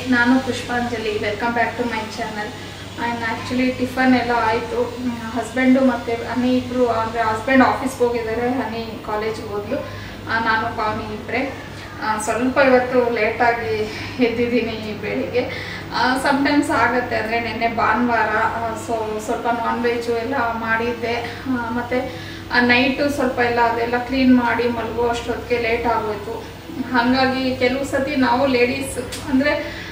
ನಾನು Pushpanjali welcome back to my channel and actually tiffin ಎಲ್ಲ ಆಯಿತು ಹಸ್ಬೆಂಡು ಮತ್ತು ಹನಿ ಇಬ್ಬರು ಅಂದರೆ ಹಸ್ಬೆಂಡ್ ಆಫೀಸ್ಗೆ ಹೋಗಿದ್ದಾರೆ ಹನಿ ಕಾಲೇಜ್ಗೆ ಹೋದ್ಲು ಆ, ನಾನು ಪಾವನಿ ಇಬ್ಬರೇ ಸ್ವಲ್ಪ ಇವತ್ತು ಲೇಟಾಗಿ ಎದ್ದಿದ್ದೀನಿ ಬೆಳಿಗ್ಗೆ ಸಮ್ಟೈಮ್ಸ್ ಆಗುತ್ತೆ ಅಂದರೆ ನಿನ್ನೆ ಭಾನುವಾರ ಸೊ ಸ್ವಲ್ಪ ನಾನ್ ವೆಜ್ಜು ಎಲ್ಲ ಮಾಡಿದ್ದೆ ಆ, ಮತ್ತು ನೈಟು ಸ್ವಲ್ಪ ಎಲ್ಲ ಅದೆಲ್ಲ ಕ್ಲೀನ್ ಮಾಡಿ ಮಲಗೋ ಅಷ್ಟೊತ್ತಿಗೆ ಲೇಟ್ ಆಗೋಯ್ತು ಹಾಗಾಗಿ ಕೆಲವು ಸತಿ ನಾವು ಲೇಡೀಸ್ ಅಂದರೆ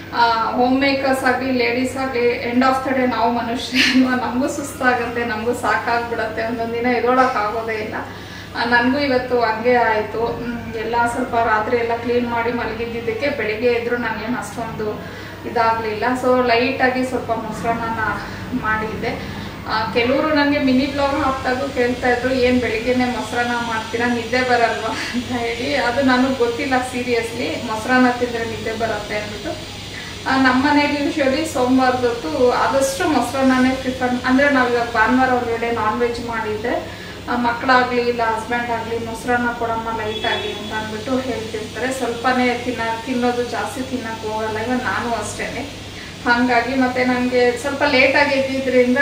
ಹೋಮ್ ಮೇಕರ್ಸ್ ಆಗಲಿ ಲೇಡೀಸ್ ಆಗಲಿ ಎಂಡ್ ಆಫ್ ದ ಡೇ ನಾವು ಮನುಷ್ಯ ಅಲ್ವಾ ನಮಗೂ ಸುಸ್ತಾಗುತ್ತೆ ನಮಗೂ ಸಾಕಾಗ್ಬಿಡತ್ತೆ ಒಂದೊಂದು ದಿನ ಎದೊಳಕ್ಕೆ ಆಗೋದೇ ಇಲ್ಲ ನನಗೂ ಇವತ್ತು ಹಂಗೆ ಆಯಿತು ಎಲ್ಲ ಸ್ವಲ್ಪ ರಾತ್ರಿ ಎಲ್ಲ ಕ್ಲೀನ್ ಮಾಡಿ ಮಲಗಿದ್ದಿದ್ದಕ್ಕೆ ಬೆಳಿಗ್ಗೆ ಎದ್ರು ನನಗೇನು ಅಷ್ಟೊಂದು ಇದಾಗಲಿಲ್ಲ ಸೊ ಲೈಟಾಗಿ ಸ್ವಲ್ಪ ಮೊಸರನ್ನ ಮಾಡಿದ್ದೆ ಕೆಲವರು ನನಗೆ ಮಿನಿ ಬ್ಲಾಗ್ ಹಾಕ್ದಾಗೂ ಕೇಳ್ತಾ ಇದ್ರು ಏನು ಬೆಳಿಗ್ಗೆನೆ ಮೊಸರನ್ನ ಮಾಡ್ತೀರಾ ನಿದ್ದೆ ಬರಲ್ವಾ ಅಂತ ಹೇಳಿ ಅದು ನನಗೆ ಗೊತ್ತಿಲ್ಲ ಸೀರಿಯಸ್ಲಿ ಮೊಸರನ್ನ ತಿಂದರೆ ನಿದ್ದೆ ಬರುತ್ತೆ ಅಂದ್ಬಿಟ್ಟು ಆ, ನಮ್ಮ ಮನೆಗೆ ಯೂಶ್ವಲಿ ಸೋಮವಾರದೊತ್ತು ಆದಷ್ಟು ಮೊಸರನ್ನೇ ಪ್ರಿಫರ್ ಅಂದರೆ ನಾವು ಇವಾಗ ಭಾನುವಾರ ಹೊರಗಡೆ ನಾನ್ ವೆಜ್ ಮಾಡಿದ್ರೆ ಆ, ಮಕ್ಕಳಾಗ್ಲಿ ಇಲ್ಲ ಹಸ್ಬೆಂಡ್ ಆಗಲಿ ಮೊಸರನ್ನ ಕೊಡಮ್ಮ ಲೈಟಾಗಿ ಅಂತ ಅಂದ್ಬಿಟ್ಟು ಹೇಳ್ತಿರ್ತಾರೆ ಸ್ವಲ್ಪನೇ ತಿನ್ನ ತಿನ್ನೋದು ಜಾಸ್ತಿ ತಿನ್ನಕ್ಕೆ ಹೋಗಲ್ಲ ಈಗ ನಾನು ಅಷ್ಟೇ ಹಾಗಾಗಿ ಮತ್ತೆ ನನಗೆ ಸ್ವಲ್ಪ ಲೇಟಾಗಿ ಎದ್ದಿದ್ರಿಂದ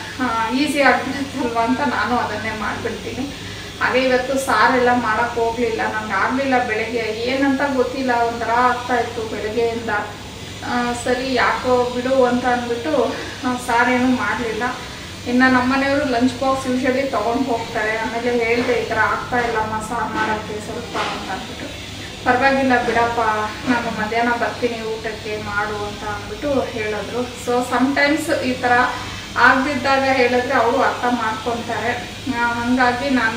ಈಸಿ ಆಗ್ಬಿಡುತ್ತಲ್ವ ಅಂತ ನಾನು ಅದನ್ನೇ ಮಾಡಿಬಿಡ್ತೀನಿ ಹಾಗೆ ಇವತ್ತು ಸಾರೆಲ್ಲ ಮಾಡೋಕ್ಕೆ ಹೋಗಲಿಲ್ಲ ನಂಗೆ ಆಗಲಿಲ್ಲ ಬೆಳಗ್ಗೆ ಏನಂತ ಗೊತ್ತಿಲ್ಲ ಒಂಥರ ಆಗ್ತಾ ಇತ್ತು ಬೆಳಗ್ಗೆಯಿಂದ ಆ, ಸರಿ ಯಾಕೋ ಬಿಡು ಅಂತ ಅಂದ್ಬಿಟ್ಟು ಆ, ಸಾರೇನು ಮಾಡಲಿಲ್ಲ ಇನ್ನು ನಮ್ಮನೆಯವರು ಲಂಚ್ ಬಾಕ್ಸ್ ಯೂಶಲಿ ತೊಗೊಂಡು ಹೋಗ್ತಾರೆ ಆಮೇಲೆ ಹೇಳಿದೆ ಈ ಥರ ಆಗ್ತಾ ಇಲ್ಲಮ್ಮ ಸಾರು ಮಾಡೋಕ್ಕೆ ಸ್ವಲ್ಪ ಅಂತ ಅಂದ್ಬಿಟ್ಟು ಪರವಾಗಿಲ್ಲ ಬಿಡಪ್ಪ ನಾನು ಮಧ್ಯಾಹ್ನ ಬರ್ತೀನಿ ಊಟಕ್ಕೆ ಮಾಡು ಅಂತ ಅಂದ್ಬಿಟ್ಟು ಹೇಳಿದ್ರು ಸೊ ಸಮ್ಟೈಮ್ಸ್ ಈ ಥರ ಆಗದಿದ್ದಾಗ ಹೇಳಿದ್ರೆ ಅವರು ಅರ್ಥ ಮಾಡ್ಕೊತಾರೆ ಆ, ಹಾಗಾಗಿ ನಾನು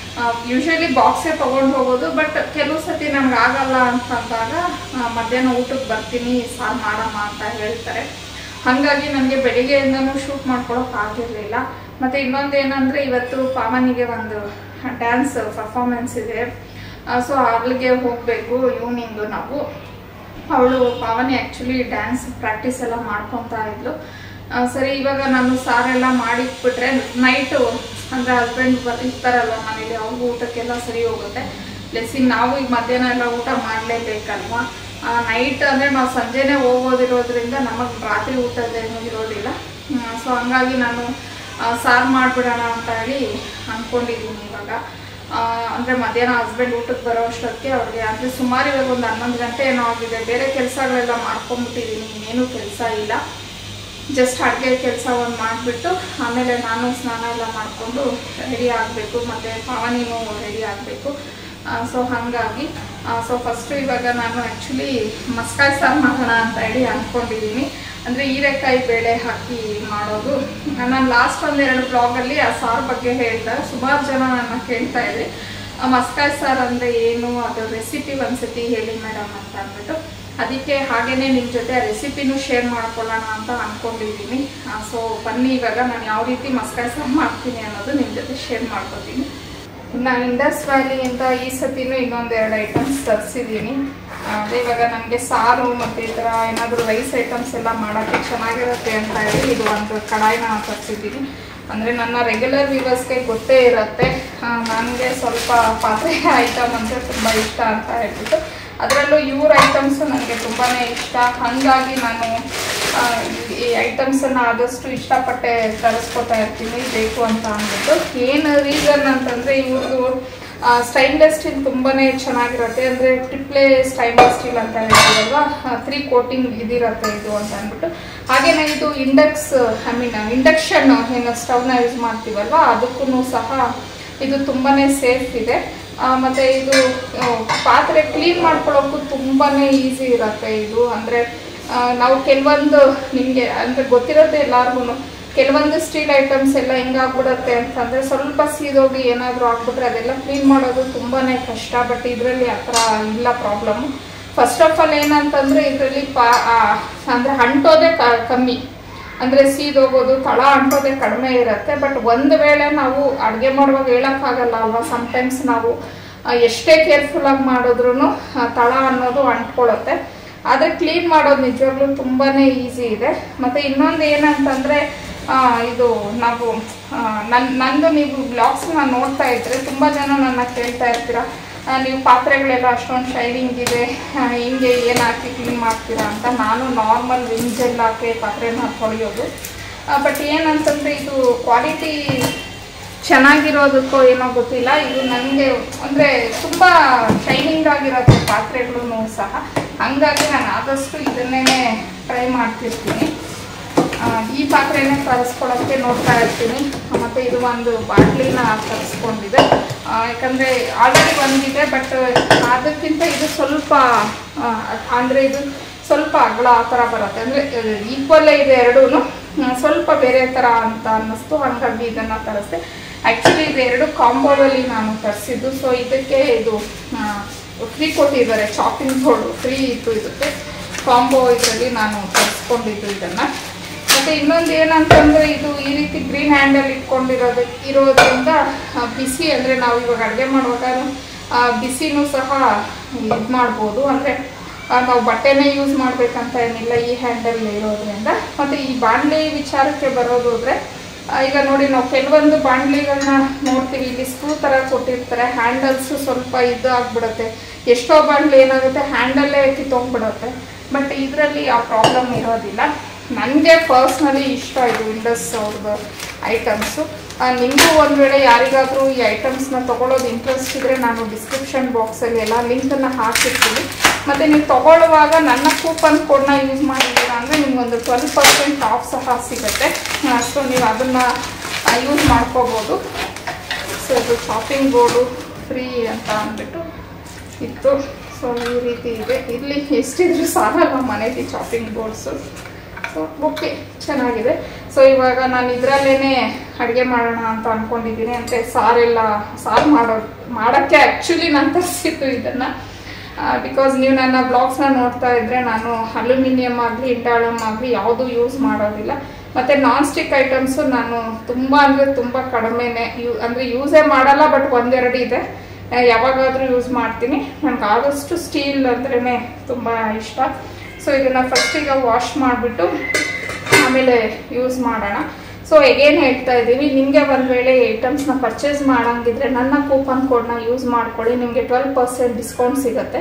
ಯೂಶಲಿ ಬಾಕ್ಸೇ ತೊಗೊಂಡು ಹೋಗೋದು ಬಟ್ ಕೆಲವು ಸತಿ ನಮ್ಗೆ ಆಗಲ್ಲ ಅಂತಂದಾಗ ಆ, ಮಧ್ಯಾಹ್ನ ಊಟಕ್ಕೆ ಬರ್ತೀನಿ ಸಾರು ಮಾಡಮ್ಮ ಅಂತ ಹೇಳ್ತಾರೆ ಹಾಗಾಗಿ ನನಗೆ ಬೆಳಿಗ್ಗೆಯಿಂದನೂ ಶೂಟ್ ಮಾಡ್ಕೊಳಕ್ಕೆ ಆಗಿರಲಿಲ್ಲ ಮತ್ತು ಇನ್ನೊಂದು ಏನಂದರೆ ಇವತ್ತು ಪಾವನಿಗೆ ಒಂದು ಡ್ಯಾನ್ಸ್ ಪರ್ಫಾರ್ಮೆನ್ಸ್ ಇದೆ ಸೊ ಅಲ್ಲಿಗೆ ಹೋಗಬೇಕು ಈವ್ನಿಂಗು ನಾವು ಅವಳು ಪಾವನಿ ಆ್ಯಕ್ಚುಲಿ ಡ್ಯಾನ್ಸ್ ಪ್ರಾಕ್ಟೀಸ್ ಎಲ್ಲ ಮಾಡ್ಕೊತಾ ಇದ್ಲು ಆ, ಸರಿ ಇವಾಗ ನಾನು ಸಾರೆಲ್ಲ ಮಾಡಿಟ್ಬಿಟ್ರೆ ನೈಟು ಅಂದರೆ ಹಸ್ಬೆಂಡ್ ಇರ್ತಾರಲ್ವ ಮನೇಲಿ ಅವ್ರಿಗೂ ಊಟಕ್ಕೆಲ್ಲ ಸರಿ ಹೋಗುತ್ತೆ ಪ್ಲಸ್ ಇನ್ನು ನಾವು ಈಗ ಮಧ್ಯಾಹ್ನ ಎಲ್ಲ ಊಟ ಮಾಡಲೇಬೇಕಲ್ವ ನೈಟ್ ಅಂದರೆ ನಾವು ಸಂಜೆನೇ ಹೋಗೋದಿರೋದ್ರಿಂದ ನಮಗೆ ರಾತ್ರಿ ಊಟದೇನು ಇರೋದಿಲ್ಲ ಸೊ ಹಂಗಾಗಿ ನಾನು ಸಾರು ಮಾಡಿಬಿಡೋಣ ಅಂತ ಹೇಳಿ ಅಂದ್ಕೊಂಡಿದ್ದೀನಿ ಇವಾಗ ಅಂದರೆ ಮಧ್ಯಾಹ್ನ ಹಸ್ಬೆಂಡ್ ಊಟಕ್ಕೆ ಬರೋ ಅಷ್ಟೊತ್ತಿಗೆ ಅವ್ರಿಗೆ ಅಂದರೆ ಸುಮಾರು ಇವಾಗ ಒಂದು ಹನ್ನೊಂದು ಗಂಟೆ ಏನೋ ಆಗಿದೆ ಬೇರೆ ಕೆಲಸಗಳೆಲ್ಲ ಮಾಡ್ಕೊಂಬಿಟ್ಟಿದ್ದೀನಿ ಇನ್ನೇನು ಕೆಲಸ ಇಲ್ಲ ಜಸ್ಟ್ ಅಡುಗೆ ಕೆಲಸ ಒಂದು ಮಾಡಿಬಿಟ್ಟು ಆಮೇಲೆ ನಾನು ಸ್ನಾನ ಎಲ್ಲ ಮಾಡಿಕೊಂಡು ರೆಡಿ ಆಗಬೇಕು ಮತ್ತು ಪಾವನಿನೂ ರೆಡಿ ಆಗಬೇಕು ಸೊ ಹಾಗಾಗಿ ಸೊ ಫಸ್ಟು ಇವಾಗ ನಾನು ಆ್ಯಕ್ಚುಲಿ ಮಸ್ಕಾಯಿ ಸಾರು ಮಾಡೋಣ ಅಂತ ಹೇಳಿ ಅಂದ್ಕೊಂಡಿದ್ದೀನಿ ಅಂದರೆ ಹೀರೆಕಾಯಿ ಬೇಳೆ ಹಾಕಿ ಮಾಡೋದು ನಾನು ಲಾಸ್ಟ್ ಒಂದೆರಡು ಬ್ಲಾಗಲ್ಲಿ ಆ ಸಾರು ಬಗ್ಗೆ ಹೇಳ್ದೆ ಸುಮಾರು ಜನ ನನ್ನ ಕೇಳ್ತಾ ಇದ್ರಿ ಆ ಮಸ್ಕಾಯಿ ಸಾರು ಅಂದರೆ ಏನು ಅದು ರೆಸಿಪಿ ಒಂದ್ಸತಿ ಹೇಳಿ ಮೇಡಮ್ ಅಂತ ಅಂದ್ಬಿಟ್ಟು ಅದಕ್ಕೆ ಹಾಗೇನೆ ನಿಮ್ಮ ಜೊತೆ ಆ ರೆಸಿಪಿನೂ ಶೇರ್ ಮಾಡ್ಕೊಳ್ಳೋಣ ಅಂತ ಅಂದ್ಕೊಂಡಿದ್ದೀನಿ ಸೊ ಬನ್ನಿ ಇವಾಗ ನಾನು ಯಾವ ರೀತಿ ಮಸ್ಕಾಯಿ ಸಾರು ಮಾಡ್ತೀನಿ ಅನ್ನೋದು ನಿಮ್ಮ ಜೊತೆ ಶೇರ್ ಮಾಡ್ಕೊತೀನಿ ಇನ್ನು ಇಂಡಸ್ ವ್ಯಾಲಿಯಿಂದ ಈ ಸತಿನೂ ಇನ್ನೊಂದೆರಡು ಐಟಮ್ಸ್ ತರಿಸಿದ್ದೀನಿ ಅದೇ ಇವಾಗ ನನಗೆ ಸಾರು ಮತ್ತು ಈ ಥರ ಏನಾದರೂ ರೈಸ್ ಐಟಮ್ಸ್ ಎಲ್ಲ ಮಾಡೋಕ್ಕೆ ಚೆನ್ನಾಗಿರುತ್ತೆ ಅಂತ ಹೇಳಿ ಇದು ಒಂದು ಕಡಾಯಿನ ತರಿಸಿದ್ದೀನಿ ಅಂದರೆ ನನ್ನ ರೆಗ್ಯುಲರ್ ವ್ಯೂವರ್ಸ್ಗೆ ಗೊತ್ತೇ ಇರುತ್ತೆ ನನಗೆ ಸ್ವಲ್ಪ ಪಾತ್ರೆ ಐಟಮ್ ಅಂದರೆ ತುಂಬ ಇಷ್ಟ ಅಂತ ಹೇಳ್ಬಿಟ್ಟು ಅದರಲ್ಲೂ ಇವ್ರ ಐಟಮ್ಸು ನನಗೆ ತುಂಬಾ ಇಷ್ಟ ಹಾಗಾಗಿ ನಾನು ಆ, ಈ ಐಟಮ್ಸನ್ನು ಆದಷ್ಟು ಇಷ್ಟಪಟ್ಟೆ ತರಿಸ್ಕೊತಾ ಇರ್ತೀನಿ ಬೇಕು ಅಂತ ಅಂದ್ಬಿಟ್ಟು ಏನು ರೀಸನ್ ಅಂತಂದರೆ ಇವ್ರದ್ದು ಸ್ಟೈನ್ಲೆಸ್ ಸ್ಟೀಲ್ ತುಂಬಾ ಚೆನ್ನಾಗಿರುತ್ತೆ ಅಂದರೆ ಟ್ರಿಪ್ಲೆ ಸ್ಟೈನ್ಲೆಸ್ ಸ್ಟೀಲ್ ಅಂತ ಹೇಳ್ತೀವಲ್ವಾ ತ್ರೀ ಕೋಟಿಂಗ್ ಇದಿರುತ್ತೆ ಇದು ಅಂತ ಅಂದ್ಬಿಟ್ಟು ಹಾಗೆಯೇ ಇದು ಇಂಡಕ್ಸ್ ಐ ಮೀನ್ ಇಂಡಕ್ಷನ್ ಏನು ಸ್ಟವ್ನ ಯೂಸ್ ಮಾಡ್ತೀವಲ್ವಾ ಅದಕ್ಕೂ ಸಹ ಇದು ತುಂಬಾ ಸೇಫ್ ಇದೆ ಆ, ಮತ್ತೆ ಇದು ಆ, ಪಾತ್ರೆ ಕ್ಲೀನ್ ಮಾಡ್ಕೊಳ್ಳೋಕ್ಕೂ ತುಂಬಾ ಈಸಿ ಇರುತ್ತೆ ಇದು ಅಂದರೆ ನಾವು ಕೆಲವೊಂದು ನಿಮಗೆ ಅಂದರೆ ಗೊತ್ತಿರುತ್ತೆ ಎಲ್ಲರಿಗೂ ಕೆಲವೊಂದು ಸ್ಟೀಲ್ ಐಟಮ್ಸ್ ಎಲ್ಲ ಹೆಂಗಾಗ್ಬಿಡುತ್ತೆ ಅಂತಂದರೆ ಸ್ವಲ್ಪ ಸೀದೋಗಿ ಏನಾದರೂ ಆಗ್ಬಿಟ್ರೆ ಅದೆಲ್ಲ ಕ್ಲೀನ್ ಮಾಡೋದು ತುಂಬಾ ಕಷ್ಟ ಬಟ್ ಇದರಲ್ಲಿ ಆ ಥರ ಇಲ್ಲ ಪ್ರಾಬ್ಲಮ್ಮು ಫಸ್ಟ್ ಆಫ್ ಆಲ್ ಏನಂತಂದರೆ ಇದರಲ್ಲಿ ಪಾ ಅಂದರೆ ಅಂಟೋದೇ ಕ ಕಮ್ಮಿ ಅಂದರೆ ಸೀದೋಗೋದು ತಳ ಅಂಟೋದೇ ಕಡಿಮೆ ಇರುತ್ತೆ ಬಟ್ ಒಂದು ವೇಳೆ ನಾವು ಅಡುಗೆ ಮಾಡುವಾಗ ಹೇಳೋಕ್ಕಾಗಲ್ಲ ಅಲ್ವಾ ಸಮ್ಟೈಮ್ಸ್ ನಾವು ಆ, ಎಷ್ಟೇ ಕೇರ್ಫುಲ್ಲಾಗಿ ಮಾಡಿದ್ರೂ ತಳ ಅನ್ನೋದು ಅಂಟ್ಕೊಳ್ಳುತ್ತೆ ಆದರೆ ಕ್ಲೀನ್ ಮಾಡೋದು ನಿಜವಾಗ್ಲೂ ತುಂಬಾ ಈಸಿ ಇದೆ ಮತ್ತು ಇನ್ನೊಂದು ಏನಂತಂದರೆ ಇದು ನಾವು ನನ್ನ ನಂದು ನೀವು ಬ್ಲಾಗ್ಸ್ನ ನೋಡ್ತಾ ಇದ್ರೆ ತುಂಬ ಜನ ನನ್ನ ಕೇಳ್ತಾ ಇರ್ತೀರ ಆ, ನೀವು ಪಾತ್ರೆಗಳೆಲ್ಲ ಅಷ್ಟೊಂದು ಶೈನಿಂಗ್ ಇದೆ ಆ, ಹಿಂಗೆ ಏನು ಹಾಕಿ ಕ್ಲೀನ್ ಮಾಡ್ತೀರಾ ಅಂತ ನಾನು ನಾರ್ಮಲ್ ವಿಮ್ ಜೆಲ್ ಹಾಕಿ ಪಾತ್ರೆನ ತೊಳೆಯೋದು ಬಟ್ ಏನಂತಂದರೆ ಇದು ಕ್ವಾಲಿಟಿ ಚೆನ್ನಾಗಿರೋದಕ್ಕೋ ಏನೋ ಗೊತ್ತಿಲ್ಲ ಇದು ನನಗೆ ಅಂದರೆ ತುಂಬ ಶೈನಿಂಗ್ ಆಗಿರುತ್ತೆ ಪಾತ್ರೆಗಳು ಸಹ ಹಾಗಾಗಿ ನಾನು ಆದಷ್ಟು ಇದನ್ನೇ ಟ್ರೈ ಮಾಡ್ತಿರ್ತೀನಿ ಆ, ಈ ಪಾತ್ರೆನೇ ತರಿಸ್ಕೊಳ್ಳೋಕ್ಕೆ ನೋಡ್ತಾ ಇರ್ತೀನಿ ಮತ್ತು ಇದು ಒಂದು ಬಾಟ್ಲಿನ ತರಿಸ್ಕೊಂಡಿದೆ ಆ, ಯಾಕಂದರೆ ಆಲ್ರೆಡಿ ಒಂದಿದೆ ಬಟ್ ಅದಕ್ಕಿಂತ ಇದು ಸ್ವಲ್ಪ ಅಂದರೆ ಇದು ಸ್ವಲ್ಪ ಅಗಲ ಆ ಥರ ಬರುತ್ತೆ ಅಂದರೆ ಈಕ್ವಲ್ಲೇ ಇದೆ ಎರಡೂ ಸ್ವಲ್ಪ ಬೇರೆ ಥರ ಅಂತ ಅನ್ನಿಸ್ತು ಹಾಗಾಗಿ ಇದನ್ನು ತರಿಸ್ದೆ ಆ್ಯಕ್ಚುಲಿ ಇದು ಎರಡು ಕಾಂಬೋದಲ್ಲಿ ನಾನು ತರಿಸಿದ್ದು ಸೊ ಇದಕ್ಕೆ ಇದು ಫ್ರೀ ಕೊಟ್ಟಿದ್ದಾರೆ ಚಾಪಿಂಗ್ ಬೋರ್ಡು ಫ್ರೀ ಇತ್ತು ಇದಕ್ಕೆ ಕಾಂಬೋ ಇದರಲ್ಲಿ ನಾನು ತರಿಸ್ಕೊಂಡಿದ್ದು ಇದನ್ನು ಮತ್ತು ಇನ್ನೊಂದು ಏನಂತಂದರೆ ಇದು ಈ ರೀತಿ ಗ್ರೀನ್ ಹ್ಯಾಂಡಲ್ ಇಟ್ಕೊಂಡಿರೋದು ಇರೋದ್ರಿಂದ ಆ, ಬಿಸಿ ಅಂದರೆ ನಾವು ಇವಾಗ ಅಡುಗೆ ಮಾಡುವಾಗ ಆ, ಬಿಸಿನೂ ಸಹ ಇದು ಮಾಡ್ಬೋದು ಅಂದರೆ ನಾವು ಬಟ್ಟೆನೇ ಯೂಸ್ ಮಾಡಬೇಕಂತ ಏನಿಲ್ಲ ಈ ಹ್ಯಾಂಡಲ್ ಇರೋದ್ರಿಂದ ಮತ್ತು ಈ ಬಾಣಲಿ ವಿಚಾರಕ್ಕೆ ಬರೋದಾದ್ರೆ ಆ, ಈಗ ನೋಡಿ ನಾವು ಕೆಲವೊಂದು ಬಾಣಲಿಗಳನ್ನ ನೋಡ್ತೀವಿ ಇಲ್ಲಿ ಸ್ಕ್ರೂ ಥರ ಕೊಟ್ಟಿರ್ತಾರೆ ಹ್ಯಾಂಡಲ್ಸು ಸ್ವಲ್ಪ ಇದು ಆಗ್ಬಿಡುತ್ತೆ ಎಷ್ಟೋ ಬಾಣಲಿ ಏನಾಗುತ್ತೆ ಹ್ಯಾಂಡಲ್ಲೇ ಕಿತ್ತೋಗ್ಬಿಡುತ್ತೆ ಬಟ್ ಇದರಲ್ಲಿ ಆ ಪ್ರಾಬ್ಲಮ್ ಇರೋದಿಲ್ಲ ನನಗೆ ಪರ್ಸ್ನಲಿ ಇಷ್ಟ ಇದು ಇಂಡಸ್ ಅವ್ರದ್ದು ಐಟಮ್ಸು ನಿಮಗೂ ಒಂದು ವೇಳೆ ಯಾರಿಗಾದರೂ ಈ ಐಟಮ್ಸ್ನ ತೊಗೊಳೋದು ಇಂಟ್ರೆಸ್ಟ್ ಇದ್ದರೆ ನಾನು ಡಿಸ್ಕ್ರಿಪ್ಷನ್ ಬಾಕ್ಸಲ್ಲಿ ಎಲ್ಲ ಲಿಂಕನ್ನು ಹಾಕಿರ್ತೀನಿ ಮತ್ತು ನೀವು ತೊಗೊಳ್ಳುವಾಗ ನನ್ನ ಕೂಪನ್ ಕೋಡ್ನ ಯೂಸ್ ಮಾಡಿದ್ದೀರಾ ಅಂದರೆ ನಿಮ್ಗೊಂದು ಟ್ವೆಲ್ ಪರ್ಸೆಂಟ್ ಆಫ್ ಸಹ ಸಿಗುತ್ತೆ ಸೊ ನೀವು ಅದನ್ನು ಯೂಸ್ ಮಾಡ್ಕೋಬೋದು ಸೊ ಇದು ಶಾಪಿಂಗ್ ಬೋರ್ಡು ಫ್ರೀ ಅಂತ ಅಂದ್ಬಿಟ್ಟು ಇತ್ತು ಸೊ ಈ ರೀತಿ ಇದೆ ಇಲ್ಲಿ ಎಷ್ಟಿದ್ರು ಸಾಲಲ್ಲ ಮನೇಲಿ ಶಾಪಿಂಗ್ ಬೋರ್ಡ್ಸು ಸೊ ಓಕೆ ಚೆನ್ನಾಗಿದೆ ಸೊ ಇವಾಗ ನಾನು ಇದರಲ್ಲೇ ಅಡುಗೆ ಮಾಡೋಣ ಅಂತ ಅಂದ್ಕೊಂಡಿದ್ದೀನಿ ಅಂದರೆ ಸಾರೆಲ್ಲ ಸಾರು ಮಾಡೋದು ಮಾಡೋಕ್ಕೆ ಆ್ಯಕ್ಚುಲಿ ನಾನು ತರಿಸಿದ್ದು ಇದನ್ನು ಬಿಕಾಸ್ ನೀವು ನನ್ನ ಬ್ಲಾಗ್ಸ್ನ ನೋಡ್ತಾ ಇದ್ದರೆ ನಾನು ಅಲ್ಯೂಮಿನಿಯಂ ಆಗಲಿ ಇಂಡಾಳಮ್ ಆಗಲಿ ಯಾವುದೂ ಯೂಸ್ ಮಾಡೋದಿಲ್ಲ ಮತ್ತು ನಾನ್ ಸ್ಟಿಕ್ ಐಟಮ್ಸು ನಾನು ತುಂಬ ಅಂದರೆ ತುಂಬ ಕಡಿಮೆನೇ ಯೂ ಅಂದರೆ ಯೂಸೇ ಮಾಡಲ್ಲ ಬಟ್ ಒಂದೆರಡು ಇದೆ ಆ, ಯಾವಾಗಾದರೂ ಯೂಸ್ ಮಾಡ್ತೀನಿ ನನಗೆ ಆದಷ್ಟು ಸ್ಟೀಲ್ ಅಂದ್ರೇ ತುಂಬ ಇಷ್ಟ ಸೊ ಇದನ್ನು ಫಸ್ಟ್ ಈಗ ವಾಶ್ ಮಾಡಿಬಿಟ್ಟು ಆಮೇಲೆ ಯೂಸ್ ಮಾಡೋಣ ಸೊ ಎಗೇನ್ ಹೇಳ್ತಾ ಇದ್ದೀವಿ ನಿಮಗೆ ಒಂದು ವೇಳೆ ಐಟಮ್ಸ್ನ ಪರ್ಚೇಸ್ ಮಾಡೋಂಗಿದ್ರೆ ನನ್ನ ಕೂಪನ್ ಕೋಡ್ನ ಯೂಸ್ ಮಾಡ್ಕೊಳ್ಳಿ ನಿಮಗೆ ಟ್ವೆಲ್ ಪರ್ಸೆಂಟ್ ಡಿಸ್ಕೌಂಟ್ ಸಿಗುತ್ತೆ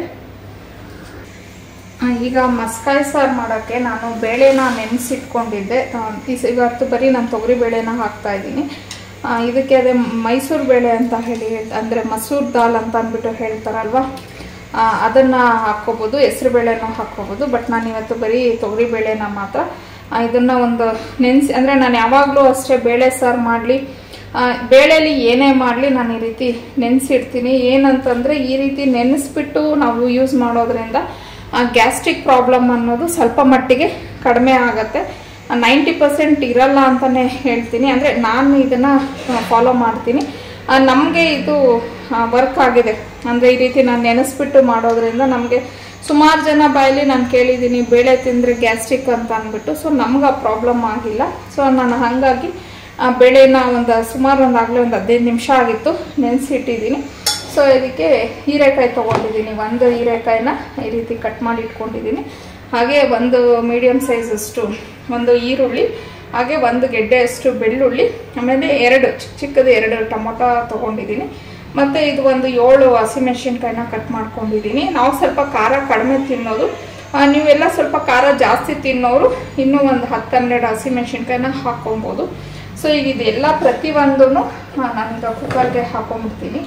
ಆ, ಈಗ ಮಸ್ಕಾಯಿ ಸಾರು ಮಾಡೋಕ್ಕೆ ನಾನು ಬೇಳೆನ ನೆನೆಸಿಟ್ಕೊಂಡಿದ್ದೆ ಇವತ್ತು ಬರೀ ನಾನು ತೊಗರಿ ಬೇಳೆನ ಹಾಕ್ತಾ ಇದ್ದೀನಿ ಆ, ಇದಕ್ಕೆ ಅದೇ ಮೈಸೂರು ಬೇಳೆ ಅಂತ ಹೇಳಿ ಅಂದರೆ ಮಸೂರ್ ದಾಲ್ ಅಂತ ಅಂದ್ಬಿಟ್ಟು ಹೇಳ್ತಾರಲ್ವ ಆ, ಅದನ್ನ ಹಾಕ್ಕೋಬೋದು ಹೆಸರು ಬೇಳೆನೂ ಹಾಕ್ಕೋಬೋದು ಬಟ್ ನಾನು ಇವತ್ತು ಬರೀ ತೊಗರಿ ಬೇಳೆನ ಮಾತ್ರ ಆ, ಇದನ್ನ ಒಂದು ನೆನೆಸಿ ಅಂದರೆ ನಾನು ಯಾವಾಗಲೂ ಅಷ್ಟೇ ಬೇಳೆ ಸಾರು ಮಾಡಲಿ ಬೇಳೆಲಿ ಏನೇ ಮಾಡಲಿ ನಾನು ಈ ರೀತಿ ನೆನೆಸಿಡ್ತೀನಿ ಏನಂತಂದರೆ ಈ ರೀತಿ ನೆನೆಸ್ಬಿಟ್ಟು ನಾವು ಯೂಸ್ ಮಾಡೋದ್ರಿಂದ ಗ್ಯಾಸ್ಟ್ರಿಕ್ ಪ್ರಾಬ್ಲಮ್ ಅನ್ನೋದು ಸ್ವಲ್ಪ ಮಟ್ಟಿಗೆ ಕಡಿಮೆ ಆಗುತ್ತೆ ನೈಂಟಿ ಪರ್ಸೆಂಟ್ ಇರಲ್ಲ ಅಂತಲೇ ಹೇಳ್ತೀನಿ ಅಂದರೆ ನಾನು ಇದನ್ನು ಫಾಲೋ ಮಾಡ್ತೀನಿ ನಮಗೆ ಇದು ವರ್ಕ್ ಆಗಿದೆ ಅಂದರೆ ಈ ರೀತಿ ನಾನು ನೆನೆಸ್ಬಿಟ್ಟು ಮಾಡೋದ್ರಿಂದ ನಮಗೆ ಸುಮಾರು ಜನ ಬಾಯಲ್ಲಿ ನಾನು ಕೇಳಿದ್ದೀನಿ ಬೇಳೆ ತಿಂದರೆ ಗ್ಯಾಸ್ಟ್ರಿಕ್ ಅಂತ ಅಂದ್ಬಿಟ್ಟು ಸೊ ನಮ್ಗೆ ಆ ಪ್ರಾಬ್ಲಮ್ ಆಗಿಲ್ಲ ಸೊ ನಾನು ಹಾಗಾಗಿ ಆ ಬೇಳೆನ ಒಂದು ಸುಮಾರು ಒಂದು ಆಗಲೇ ಒಂದು ಹದಿನೈದು ನಿಮಿಷ ಆಗಿತ್ತು ನೆನೆಸಿಟ್ಟಿದ್ದೀನಿ ಸೊ ಇದಕ್ಕೆ ಹೀರೆಕಾಯಿ ತೊಗೊಂಡಿದ್ದೀನಿ ಒಂದು ಹೀರೆಕಾಯಿನ ಈ ರೀತಿ ಕಟ್ ಮಾಡಿ ಇಟ್ಕೊಂಡಿದ್ದೀನಿ ಹಾಗೆ ಒಂದು ಮೀಡಿಯಮ್ ಸೈಜಷ್ಟು ಒಂದು ಈರುಳ್ಳಿ ಹಾಗೆ ಒಂದು ಗೆಡ್ಡೆಯಷ್ಟು ಬೆಳ್ಳುಳ್ಳಿ ಆಮೇಲೆ ಎರಡು ಚಿಕ್ಕ ಚಿಕ್ಕದು ಎರಡು ಟೊಮೊಟೊ ತೊಗೊಂಡಿದ್ದೀನಿ ಮತ್ತು ಇದು ಒಂದು ಏಳು ಹಸಿಮೆಣಸಿನ್ಕಾಯಿನ ಕಟ್ ಮಾಡ್ಕೊಂಡಿದ್ದೀನಿ ನಾವು ಸ್ವಲ್ಪ ಖಾರ ಕಡಿಮೆ ತಿನ್ನೋದು ಆ, ನೀವೆಲ್ಲ ಸ್ವಲ್ಪ ಖಾರ ಜಾಸ್ತಿ ತಿನ್ನೋರು ಇನ್ನೂ ಒಂದು ಹತ್ತು ಹನ್ನೆರಡು ಹಸಿಮೆಣಸಿನ್ಕಾಯಿನ ಹಾಕ್ಕೊಬೋದು ಸೊ ಈಗ ಇದೆಲ್ಲ ಪ್ರತಿಯೊಂದೂ ನಾನೀಗ ಕುಕ್ಕರ್ಗೆ ಹಾಕೊಂಡ್ಬಿಡ್ತೀನಿ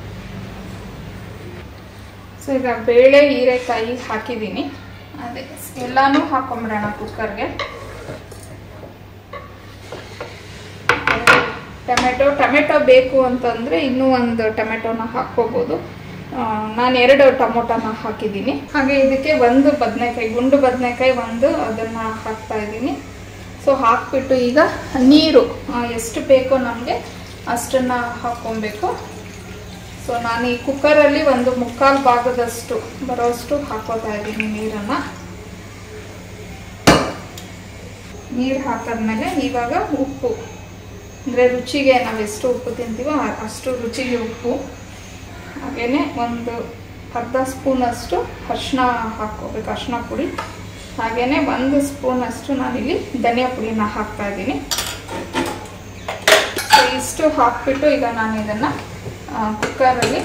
ಸೊ ಈಗ ಬೇಳೆ ಹೀರೆಕಾಯಿ ಹಾಕಿದ್ದೀನಿ ಅದೇ ಎಲ್ಲಾನು ಹಾಕೊಂಬಿಡೋಣ ಕುಕ್ಕರ್ಗೆ ಟೊಮೆಟೊ ಟೊಮೆಟೊ ಬೇಕು ಅಂತಂದರೆ ಇನ್ನೂ ಒಂದು ಟೊಮೆಟೊನ ಹಾಕ್ಕೋಬೋದು ಆ, ನಾನು ಎರಡು ಟೊಮೊಟೊನ ಹಾಕಿದ್ದೀನಿ ಹಾಗೆ ಇದಕ್ಕೆ ಒಂದು ಬದನೆಕಾಯಿ ಗುಂಡು ಬದನೆಕಾಯಿ ಒಂದು ಅದನ್ನು ಹಾಕ್ತಾ ಇದ್ದೀನಿ ಸೊ ಹಾಕ್ಬಿಟ್ಟು ಈಗ ನೀರು ಆ, ಎಷ್ಟು ಬೇಕೋ ನಮಗೆ ಅಷ್ಟನ್ನು ಹಾಕ್ಕೊಬೇಕು ಸೊ ನಾನು ಈ ಕುಕ್ಕರಲ್ಲಿ ಒಂದು ಮುಕ್ಕಾಲು ಭಾಗದಷ್ಟು ಬರೋಷ್ಟು ಹಾಕೋತಾ ಇದ್ದೀನಿ ನೀರನ್ನು ನೀರು ಹಾಕಿದ್ಮೇಲೆ ಇವಾಗ ಉಪ್ಪು ಅಂದರೆ ರುಚಿಗೆ ನಾವು ಎಷ್ಟು ಉಪ್ಪು ತಿಂತೀವೋ ಆ- ಅಷ್ಟು ರುಚಿಗೆ ಉಪ್ಪು ಹಾಗೆಯೇ ಒಂದು ಅರ್ಧ ಸ್ಪೂನಷ್ಟು ಅರಿಶಿನ ಹಾಕ್ಕೋಬೇಕು ಅರಿಶಿನ ಪುಡಿ ಹಾಗೆಯೇ ಒಂದು ಸ್ಪೂನಷ್ಟು ನಾನಿಲ್ಲಿ ಧನಿಯಾ ಪುಡಿನ ಹಾಕ್ತಾ ಇದ್ದೀನಿ ಸೊ ಇಷ್ಟು ಹಾಕ್ಬಿಟ್ಟು ಈಗ ನಾನು ಇದನ್ನು ಕುಕ್ಕರಲ್ಲಿ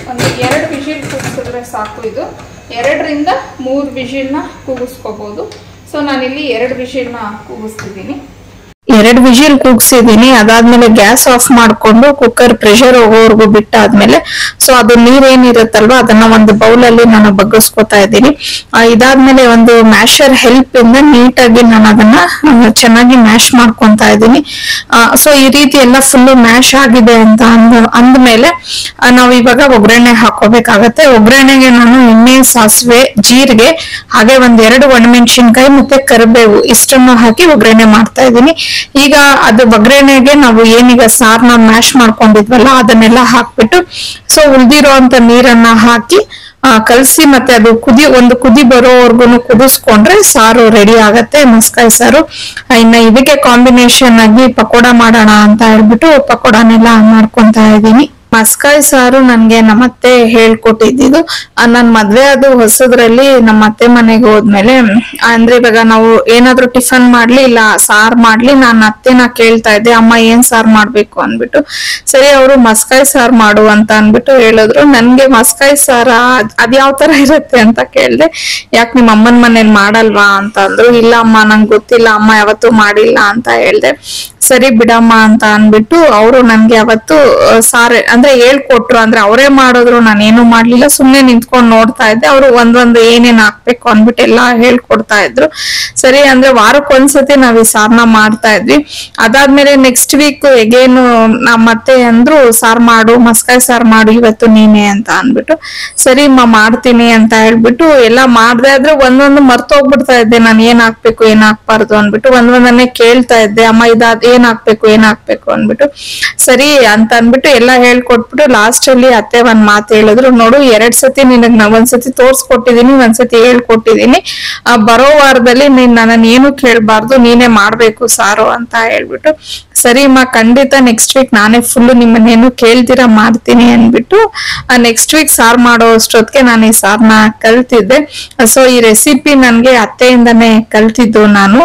ಒಂದು ಎರಡು ವಿಷಿಲ್ ಕೂಗಿಸಿದ್ರೆ ಸಾಕು ಇದು ಎರಡರಿಂದ ಮೂರು ವಿಷಿಲ್ನ ಕೂಗಿಸ್ಕೋಬೋದು ಸೊ ನಾನಿಲ್ಲಿ ಎರಡು ವಿಷಿಲ್ನ ಕೂಗಿಸ್ತಿದ್ದೀನಿ ಎರಡು ವಿಜಿಲ್ ಕೂಗ್ಸಿದೀನಿ ಅದಾದ್ಮೇಲೆ ಗ್ಯಾಸ್ ಆಫ್ ಮಾಡ್ಕೊಂಡು ಕುಕ್ಕರ್ ಪ್ರೆಷರ್ ಹೋಗೋವರೆಗೂ ಬಿಟ್ಟಾದ್ಮೇಲೆ ಸೊ ಅದು ನೀರೇನಿರುತ್ತಲ್ವಾ ಅದನ್ನ ಒಂದು ಬೌಲ್ ಅಲ್ಲಿ ನಾನು ಬಗ್ಗಿಸ್ಕೊತಾ ಇದ್ದೀನಿ ಆ, ಇದಾದ್ಮೇಲೆ ಒಂದು ಮ್ಯಾಶರ್ ಹೆಲ್ಪ್ ಇಂದ ನೀಟಾಗಿ ನಾನು ಅದನ್ನ ಆ, ಚೆನ್ನಾಗಿ ಮ್ಯಾಶ್ ಮಾಡ್ಕೊಂತಾ ಇದ್ದೀನಿ ಸೊ ಈ ರೀತಿ ಎಲ್ಲ ಫುಲ್ ಮ್ಯಾಶ್ ಆಗಿದೆ ಅಂತ ಅಂದ ಅಂದ್ಮೇಲೆ ಆ, ನಾವು ಇವಾಗ ಒಗ್ಗರಣೆ ಹಾಕೋಬೇಕಾಗತ್ತೆ ಒಗ್ಗರಣೆಗೆ ನಾನು ಎಣ್ಣೆ ಸಾಸಿವೆ ಜೀರಿಗೆ ಹಾಗೆ ಒಂದ್ ಎರಡು ಒಣಮೆಣಸಿನ್ಕಾಯಿ ಮತ್ತೆ ಕರಿಬೇವು ಇಷ್ಟನ್ನು ಹಾಕಿ ಒಗ್ಗರಣೆ ಮಾಡ್ತಾ ಇದ್ದೀನಿ ಈಗ ಅದು ಒಗ್ಗರಣೆಗೆ ನಾವು ಏನೀಗ ಸಾರ್ನ ಮ್ಯಾಶ್ ಮಾಡ್ಕೊಂಡಿದ್ವಲ್ಲ ಅದನ್ನೆಲ್ಲ ಹಾಕ್ಬಿಟ್ಟು ಸೊ ಉಳ್ದಿರೋ ಅಂತ ನೀರನ್ನ ಹಾಕಿ ಆ, ಕಲ್ಸಿ ಮತ್ತೆ ಅದು ಕುದಿ ಒಂದು ಕುದಿ ಬರೋವರ್ಗುನು ಕುದಿಸ್ಕೊಂಡ್ರೆ ಸಾರು ರೆಡಿ ಆಗತ್ತೆ ಮಸ್ಕಾಯಿ ಸಾರು ಆ, ಇನ್ನ ಇದಕ್ಕೆ ಕಾಂಬಿನೇಷನ್ ಆಗಿ ಪಕೋಡ ಮಾಡೋಣ ಅಂತ ಹೇಳ್ಬಿಟ್ಟು ಪಕೋಡನೆಲ್ಲ ಮಾಡ್ಕೊಂತಾ ಇದ್ದೀನಿ ಮಸ್ಕಾಯಿ ಸಾರು ನನ್ಗೆ ನಮ್ಮತ್ತೆ ಹೇಳ್ಕೊಟ್ಟಿದ್ದು ನನ್ ಮದ್ವೆ ಅದು ಹೊಸದ್ರಲ್ಲಿ ನಮ್ಮ ಅತ್ತೆ ಮನೆಗೆ ಹೋದ್ಮೇಲೆ ಮ್, ಅಂದ್ರೆ ಇವಾಗ ನಾವು ಏನಾದ್ರೂ ಟಿಫನ್ ಮಾಡ್ಲಿ ಇಲ್ಲ ಸಾರ್ ಮಾಡ್ಲಿ ನಾನ್ ಅತ್ತೆನ ಕೇಳ್ತಾ ಇದ್ದೆ ಅಮ್ಮ ಏನ್ ಸಾರ್ ಮಾಡ್ಬೇಕು ಅನ್ಬಿಟ್ಟು ಸರಿ ಅವರು ಮಸ್ಕಾಯಿ ಸಾರ್ ಮಾಡು ಅಂತ ಅನ್ಬಿಟ್ಟು ಹೇಳಿದ್ರು ನನ್ಗೆ ಮಸ್ಕಾಯಿ ಸಾರ ಅದ್- ಅದ್ ಯಾವ ತರ ಇರುತ್ತೆ ಅಂತ ಕೇಳ್ದೆ ಯಾಕೆ ನಿಮ್ಮ ಅಮ್ಮನ ಮನೇಲಿ ಮಾಡಲ್ವಾ ಅಂತ ಅಂದ್ರು ಇಲ್ಲ ಅಮ್ಮ ನಂಗೆ ಗೊತ್ತಿಲ್ಲ ಅಮ್ಮ ಯಾವತ್ತೂ ಮಾಡಿಲ್ಲ ಅಂತ ಹೇಳ್ದೆ ಸರಿ ಬಿಡಮ್ಮ ಅಂತ ಅನ್ಬಿಟ್ಟು ಅವರು ನನ್ಗೆ ಅವತ್ತು ಆ, ಸಾರೆ ಅಂದ್ರೆ ಹೇಳ್ಕೊಟ್ರು ಅಂದ್ರೆ ಅವರೇ ಮಾಡಿದ್ರು ನಾನು ಏನು ಮಾಡ್ಲಿಲ್ಲ ಸುಮ್ನೆ ನಿಂತ್ಕೊಂಡು ನೋಡ್ತಾ ಇದ್ದೆ ಅವರು ಒಂದೊಂದು ಏನೇನ್ ಹಾಕ್ಬೇಕು ಅನ್ಬಿಟ್ಟು ಎಲ್ಲ ಹೇಳ್ಕೊಡ್ತಾ ಇದ್ರು ಸರಿ ಅಂದ್ರೆ ವಾರಕ್ಕೊಂದ್ಸತಿ ನಾವ್ ಈ ಸಾರ್ನ ಮಾಡ್ತಾ ಇದ್ವಿ ಅದಾದ್ಮೇಲೆ ನೆಕ್ಸ್ಟ್ ವೀಕ್ ಎಗೇನು ನಮ್ಮ ಅತ್ತೆ ಅಂದ್ರು ಸಾರ್ ಮಾಡು ಮಸ್ಕಾಯಿ ಸಾರ್ ಮಾಡು ಇವತ್ತು ನೀನೆ ಅಂತ ಅನ್ಬಿಟ್ಟು ಸರಿ ಅಮ್ಮ ಮಾಡ್ತೀನಿ ಅಂತ ಹೇಳ್ಬಿಟ್ಟು ಎಲ್ಲ ಮಾಡ್ದೆ ಆದ್ರೆ ಒಂದೊಂದು ಮರ್ತೋಗ್ಬಿಡ್ತಾ ಇದ್ದೆ ನಾನು ಏನ್ ಹಾಕ್ಬೇಕು ಏನ್ ಹಾಕ್ಬಾರ್ದು ಅನ್ಬಿಟ್ಟು ಒಂದೊಂದನ್ನೇ ಕೇಳ್ತಾ ಇದ್ದೆ ಅಮ್ಮ ಇದಾದ್ ಏನ್ ಹಾಕ್ಬೇಕು ಏನ್ ಹಾಕ್ಬೇಕು ಅನ್ಬಿಟ್ಟು ಸರಿ ಅಂತ ಅನ್ಬಿಟ್ಟು ಎಲ್ಲ ಹೇಳ್ಕೊಟ್ಬಿಟ್ಟು ಲಾಸ್ಟ್ ಅಲ್ಲಿ ಅತ್ತೆ ಒಂದ್ ಮಾತು ಹೇಳಿದ್ರು ನೋಡು ಎರಡ್ ಸತಿ ನಿನಗ್ ನಾ ಒಂದ್ಸತಿ ತೋರ್ಸ್ಕೊಟ್ಟಿದೀನಿ ಒಂದ್ಸತಿ ಹೇಳ್ಕೊಟ್ಟಿದೀನಿ ಆ ಬರೋ ವಾರದಲ್ಲಿ ನೀನ್ ನನ್ನ ಏನು ಕೇಳ್ಬಾರ್ದು ನೀನೇ ಮಾಡ್ಬೇಕು ಸಾರು ಅಂತ ಹೇಳ್ಬಿಟ್ಟು ಸರಿ ಅಮ್ಮ ಖಂಡಿತ ನೆಕ್ಸ್ಟ್ ವೀಕ್ ನಾನೇ ಫುಲ್ ನಿಮ್ಮನ್ನೇನು ಕೇಳ್ದಿರ ಮಾಡ್ತೀನಿ ಅನ್ಬಿಟ್ಟು ನೆಕ್ಸ್ಟ್ ವೀಕ್ ಸಾರ್ ಮಾಡೋ ಅಷ್ಟೊತ್ತಿಗೆ ನಾನು ಈ ಸಾರ್ನ ಕಲ್ತಿದ್ದೆ ಸೊ ಈ ರೆಸಿಪಿ ನನ್ಗೆ ಅತ್ತೆಯಿಂದನೇ ಕಲ್ತಿದ್ದು ನಾನು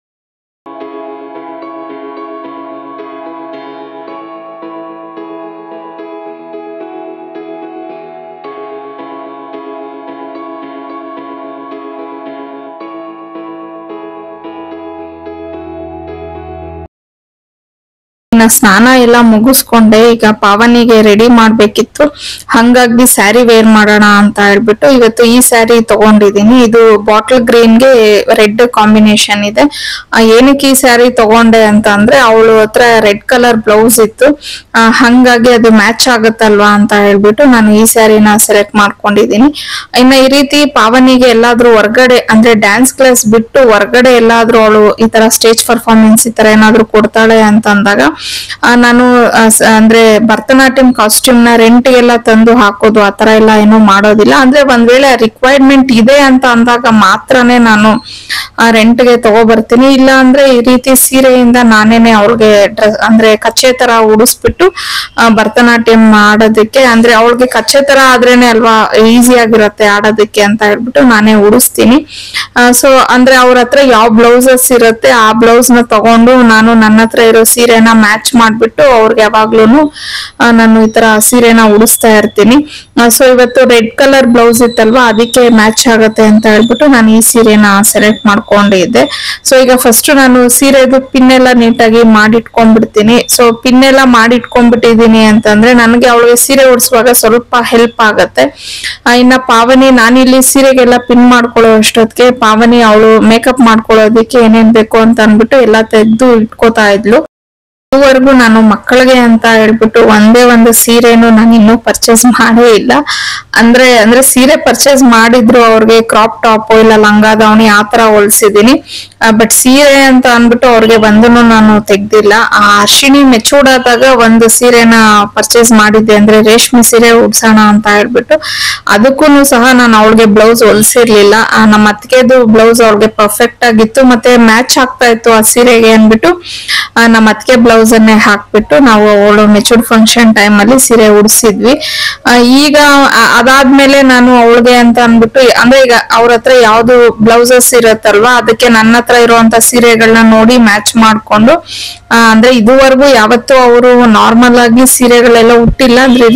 ಇನ್ನ ಸ್ನಾನ ಎಲ್ಲ ಮುಗಿಸ್ಕೊಂಡೆ ಈಗ ಪಾವನಿಗೆ ರೆಡಿ ಮಾಡ್ಬೇಕಿತ್ತು ಹಂಗಾಗಿ ಸ್ಯಾರಿ ವೇರ್ ಮಾಡೋಣ ಅಂತ ಹೇಳ್ಬಿಟ್ಟು ಇವತ್ತು ಈ ಸ್ಯಾರಿ ತಗೊಂಡಿದೀನಿ ಇದು ಬಾಟಲ್ ಗ್ರೀನ್ಗೆ ರೆಡ್ ಕಾಂಬಿನೇಷನ್ ಇದೆ ಆ, ಏನಕ್ಕೆ ಈ ಸ್ಯಾರಿ ತಗೊಂಡೆ ಅಂತ ಅಂದ್ರೆ ಅವಳು ಹತ್ರ ರೆಡ್ ಕಲರ್ ಬ್ಲೌಸ್ ಇತ್ತು ಆ, ಹಂಗಾಗಿ ಅದು ಮ್ಯಾಚ್ ಆಗುತ್ತಲ್ವಾ ಅಂತ ಹೇಳ್ಬಿಟ್ಟು ನಾನು ಈ ಸ್ಯಾರಿನ ಸೆಲೆಕ್ಟ್ ಮಾಡ್ಕೊಂಡಿದೀನಿ ಇನ್ನ ಈ ರೀತಿ ಪಾವನಿಗೆ ಎಲ್ಲಾದ್ರೂ ಹೊರ್ಗಡೆ ಅಂದ್ರೆ ಡ್ಯಾನ್ಸ್ ಕ್ಲಾಸ್ ಬಿಟ್ಟು ಹೊರ್ಗಡೆ ಎಲ್ಲಾದ್ರೂ ಅವಳು ಈ ತರ ಸ್ಟೇಜ್ ಪರ್ಫಾರ್ಮೆನ್ಸ್ ಈ ತರ ಏನಾದ್ರೂ ಕೊಡ್ತಾಳೆ ಅಂತ ಅಂದಾಗ ಆ, ನಾನು ಆ, ಸ- ಅಂದ್ರೆ ಭರತನಾಟ್ಯಂ ಕಾಸ್ಟ್ಯೂಮ್ ನ ರೆಂಟ್ ಎಲ್ಲ ತಂದು ಹಾಕೋದು ಆತರ ಎಲ್ಲ ಏನು ಮಾಡೋದಿಲ್ಲ ಅಂದ್ರೆ ಒಂದ್ ವೇಳೆ ರಿಕ್ವೈರ್ಮೆಂಟ್ ಇದೆ ಅಂತ ಅಂದಾಗ ಮಾತ್ರನೇ ನಾನು ರೆಂಟ್ ಗೆ ತಗೋಬರ್ತೀನಿ ಇಲ್ಲ ಅಂದ್ರೆ ಈ ರೀತಿ ಸೀರೆಯಿಂದ ನಾನೇನೆ ಅವ್ಳಿಗೆ ಡ್ರೆಸ್ ಅಂದ್ರೆ ಕಚ್ಚೆ ತರ ಉಡಿಸ್ಬಿಟ್ಟು ಆ, ಭರತನಾಟ್ಯಂ ಆಡೋದಕ್ಕೆ ಅಂದ್ರೆ ಅವಳಿಗೆ ಕಚ್ಚೆ ತರ ಆದ್ರೇನೆ ಅಲ್ವಾ ಈಸಿ ಆಗಿರತ್ತೆ ಆಡೋದಕ್ಕೆ ಅಂತ ಹೇಳ್ಬಿಟ್ಟು ನಾನೇ ಉಡಿಸ್ತೀನಿ ಸೊ ಅಂದ್ರೆ ಅವ್ರ ಹತ್ರ ಯಾವ ಬ್ಲೌಸಸ್ ಇರುತ್ತೆ ಆ ಬ್ಲೌಸ್ ನ ತಗೊಂಡು ನಾನು ನನ್ನ ಹತ್ರ ಇರೋ ಸೀರೆನ ಮ್ಯಾಚ್ ಮಾಡ್ಬಿಟ್ಟು ಅವ್ರಿಗೆ ಯಾವಾಗ್ಲೂ ನಾನು ಈ ತರ ಸೀರೆನ ಉಡಿಸ್ತಾ ಇರ್ತೀನಿ ಸೊ ಇವತ್ತು ರೆಡ್ ಕಲರ್ ಬ್ಲೌಸ್ ಇತ್ತಲ್ವಾ ಅದಕ್ಕೆ ಮ್ಯಾಚ್ ಆಗತ್ತೆ ಅಂತ ಹೇಳ್ಬಿಟ್ಟು ನಾನು ಈ ಸೀರೆನ ಸೆಲೆಕ್ಟ್ ಮಾಡ್ಕೊಂಡಿದ್ದೆ ಸೊ ಈಗ ಫಸ್ಟ್ ನಾನು ಸೀರೆದು ಪಿನ್ ಎಲ್ಲ ನೀಟಾಗಿ ಮಾಡಿಟ್ಕೊಂಡ್ಬಿಡ್ತೀನಿ ಸೊ ಪಿನ್ ಎಲ್ಲ ಮಾಡಿಟ್ಕೊಂಡ್ಬಿಟ್ಟಿದೀನಿ ಅಂತಂದ್ರೆ ನನಗೆ ಅವಳಿಗೆ ಸೀರೆ ಉಡಿಸುವಾಗ ಸ್ವಲ್ಪ ಹೆಲ್ಪ್ ಆಗತ್ತೆ ಆ, ಇನ್ನ ಪಾವನಿ ನಾನಿಲ್ಲಿ ಸೀರೆಗೆಲ್ಲ ಪಿನ್ ಮಾಡ್ಕೊಳ್ಳೋ ಅಷ್ಟೊತ್ತಿಗೆ ಪಾವನಿ ಅವಳು ಮೇಕಪ್ ಮಾಡ್ಕೊಳ್ಳೋದಿಕ್ಕೆ ಏನೇನ್ ಬೇಕು ಅಂತ ಅನ್ಬಿಟ್ಟು ಎಲ್ಲ ತೆಗ್ದು ಇಟ್ಕೋತಾ ಇದ್ಲು ಇದುವರೆಗೂ ನಾನು ಮಕ್ಕಳಿಗೆ ಅಂತ ಹೇಳ್ಬಿಟ್ಟು ಒಂದೇ ಒಂದು ಸೀರೆನು ನಾನು ಇನ್ನೂ ಪರ್ಚೇಸ್ ಮಾಡೇ ಇಲ್ಲ ಅಂದ್ರೆ ಅಂದ್ರೆ ಸೀರೆ ಪರ್ಚೇಸ್ ಮಾಡಿದ್ರು ಅವ್ರಿಗೆ ಕ್ರಾಪ್ ಟಾಪ್ ಇಲ್ಲ ಲಂಗ ದಾವಣಿ ಆತರ ಹೊಲ್ಸಿದೀನಿ ಬಟ್ ಸೀರೆ ಅಂತ ಅನ್ಬಿಟ್ಟು ಅವ್ರಿಗೆ ಒಂದನ್ನು ನಾನು ತೆಗ್ದಿಲ್ಲ ಆ ಅರ್ಶಿಣಿ ಮೆಚೂರ್ಡಾದಾಗ ಒಂದು ಸೀರೆನ ಪರ್ಚೇಸ್ ಮಾಡಿದ್ದೆ ಅಂದ್ರೆ ರೇಷ್ಮೆ ಸೀರೆ ಉಡ್ಸೋಣ ಅಂತ ಹೇಳ್ಬಿಟ್ಟು ಅದಕ್ಕೂ ಸಹ ನಾನು ಅವಳಿಗೆ ಬ್ಲೌಸ್ ಹೊಲ್ಸಿರ್ಲಿಲ್ಲ ಆ, ನಮ್ಮ ಅತ್ತಿಗೆದು ಬ್ಲೌಸ್ ಅವ್ಳಿಗೆ ಪರ್ಫೆಕ್ಟ್ ಆಗಿತ್ತು ಮತ್ತೆ ಮ್ಯಾಚ್ ಆಗ್ತಾ ಇತ್ತು ಆ ಸೀರೆಗೆ ಅನ್ಬಿಟ್ಟು ಆ, ನಮ್ಮ ಅತ್ತಿಗೆ ಬ್ಲೌಸ್ ಅನ್ನೇ ಹಾಕ್ಬಿಟ್ಟು ನಾವು ಅವಳು ಮೆಚೂರ್ಡ್ ಫಂಕ್ಷನ್ ಟೈಮ್ ಅಲ್ಲಿ ಸೀರೆ ಉಡ್ಸಿದ್ವಿ ಆ, ಈಗ ಆ- ಅದಾದ್ಮೇಲೆ ನಾನು ಅವಳಿಗೆ ಅಂತ ಅನ್ಬಿಟ್ಟು ಅಂದ್ರೆ ಈಗ ಅವ್ರ ಹತ್ರ ಯಾವ್ದು ಬ್ಲೌಸಸ್ ಇರತ್ತಲ್ವಾ ಅದಕ್ಕೆ ನನ್ನ ಹತ್ರ ಇರುವಂತ ಸೀರೆಗಳನ್ನ ನೋಡಿ ಮ್ಯಾಚ್ ಮಾಡ್ಕೊಂಡು ಆ, ಅಂದ್ರೆ ಇದುವರೆಗೂ ಯಾವತ್ತೂ ಅವರು ನಾರ್ಮಲ್ ಆಗಿ ಸೀರೆಗಳೆಲ್ಲ ಉಟ್ಟಿಲ್ಲ ಅಂದ್ರೆ ಈ ರೀತಿ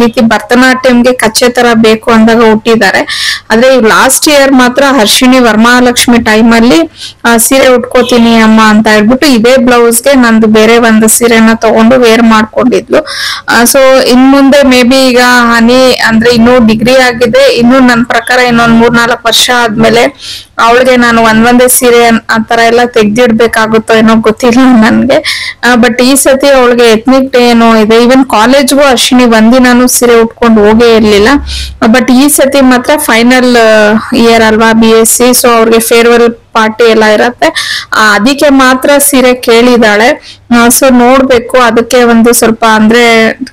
ಭರತನಾಟ್ಯಂಗೆ ಕಚ್ಚೆ ತರ ಬೇಕು ಅಂದಾಗ ಹುಟ್ಟಿದ್ದಾರೆ ಆದ್ರೆ ಲಾಸ್ಟ್ ಇಯರ್ ಮಾತ್ರ ಹರ್ಷಿಣಿ ವರಮಹಾಲಕ್ಷ್ಮಿ ಟೈಮ್ ಅಲ್ಲಿ ಆ, ಸೀರೆ ಉಟ್ಕೋತೀನಿ ಅಮ್ಮ ಅಂತ ಹೇಳ್ಬಿಟ್ಟು ಇದೇ ಬ್ಲೌಸ್ಗೆ ನಂದು ಬೇರೆ ಒಂದು ಸೀರೆನ ತಗೊಂಡು ವೇರ್ ಮಾಡ್ಕೊಂಡಿದ್ಲು ಸೊ ಇನ್ ಮುಂದೆ ಮೇ ಬಿ ಈಗ ಹನಿ ಅಂದ್ರೆ ಇನ್ನೂ ಡಿಗ್ರಿ ಆಗಿದೆ ಇನ್ನು ನನ್ನ ಪ್ರಕಾರ ಇನ್ನೊಂದ್ ಮೂರ್ನಾಲ್ಕು ವರ್ಷ ಆದ್ಮೇಲೆ ಅವಳಿಗೆ ನಾನು ಒಂದೊಂದೇ ಸೀರೆ ಆ ತರ ಎಲ್ಲ ತೆಗ್ದಿಡ್ಬೇಕಾಗುತ್ತೋ ಏನೋ ಗೊತ್ತಿಲ್ಲ ನನ್ಗೆ ಬಟ್ ಈ ಸತಿ ಅವಳಿಗೆ ಎತ್ನಿಕ್ ಡೇ ಏನೋ ಇದೆ ಈವನ್ ಕಾಲೇಜ್ಗೂ ಅಶ್ವಿನಿ ಒಂದಿನಾನು ಸೀರೆ ಉಟ್ಕೊಂಡು ಹೋಗೇ ಇರ್ಲಿಲ್ಲ ಬಟ್ ಈ ಸತಿ ಮಾತ್ರ ಫೈನಲ್ ಇಯರ್ ಅಲ್ವಾ ಬಿ ಎಸ್ ಸಿ ಸೊ ಅವ್ರಿಗೆ ಫೇರ್ವೆಲ್ ಪಾರ್ಟಿ ಎಲ್ಲ ಇರತ್ತೆ ಆ, ಅದಕ್ಕೆ ಮಾತ್ರ ಸೀರೆ ಕೇಳಿದಾಳೆ ಸೊ ನೋಡ್ಬೇಕು ಅದಕ್ಕೆ ಒಂದು ಸ್ವಲ್ಪ ಅಂದ್ರೆ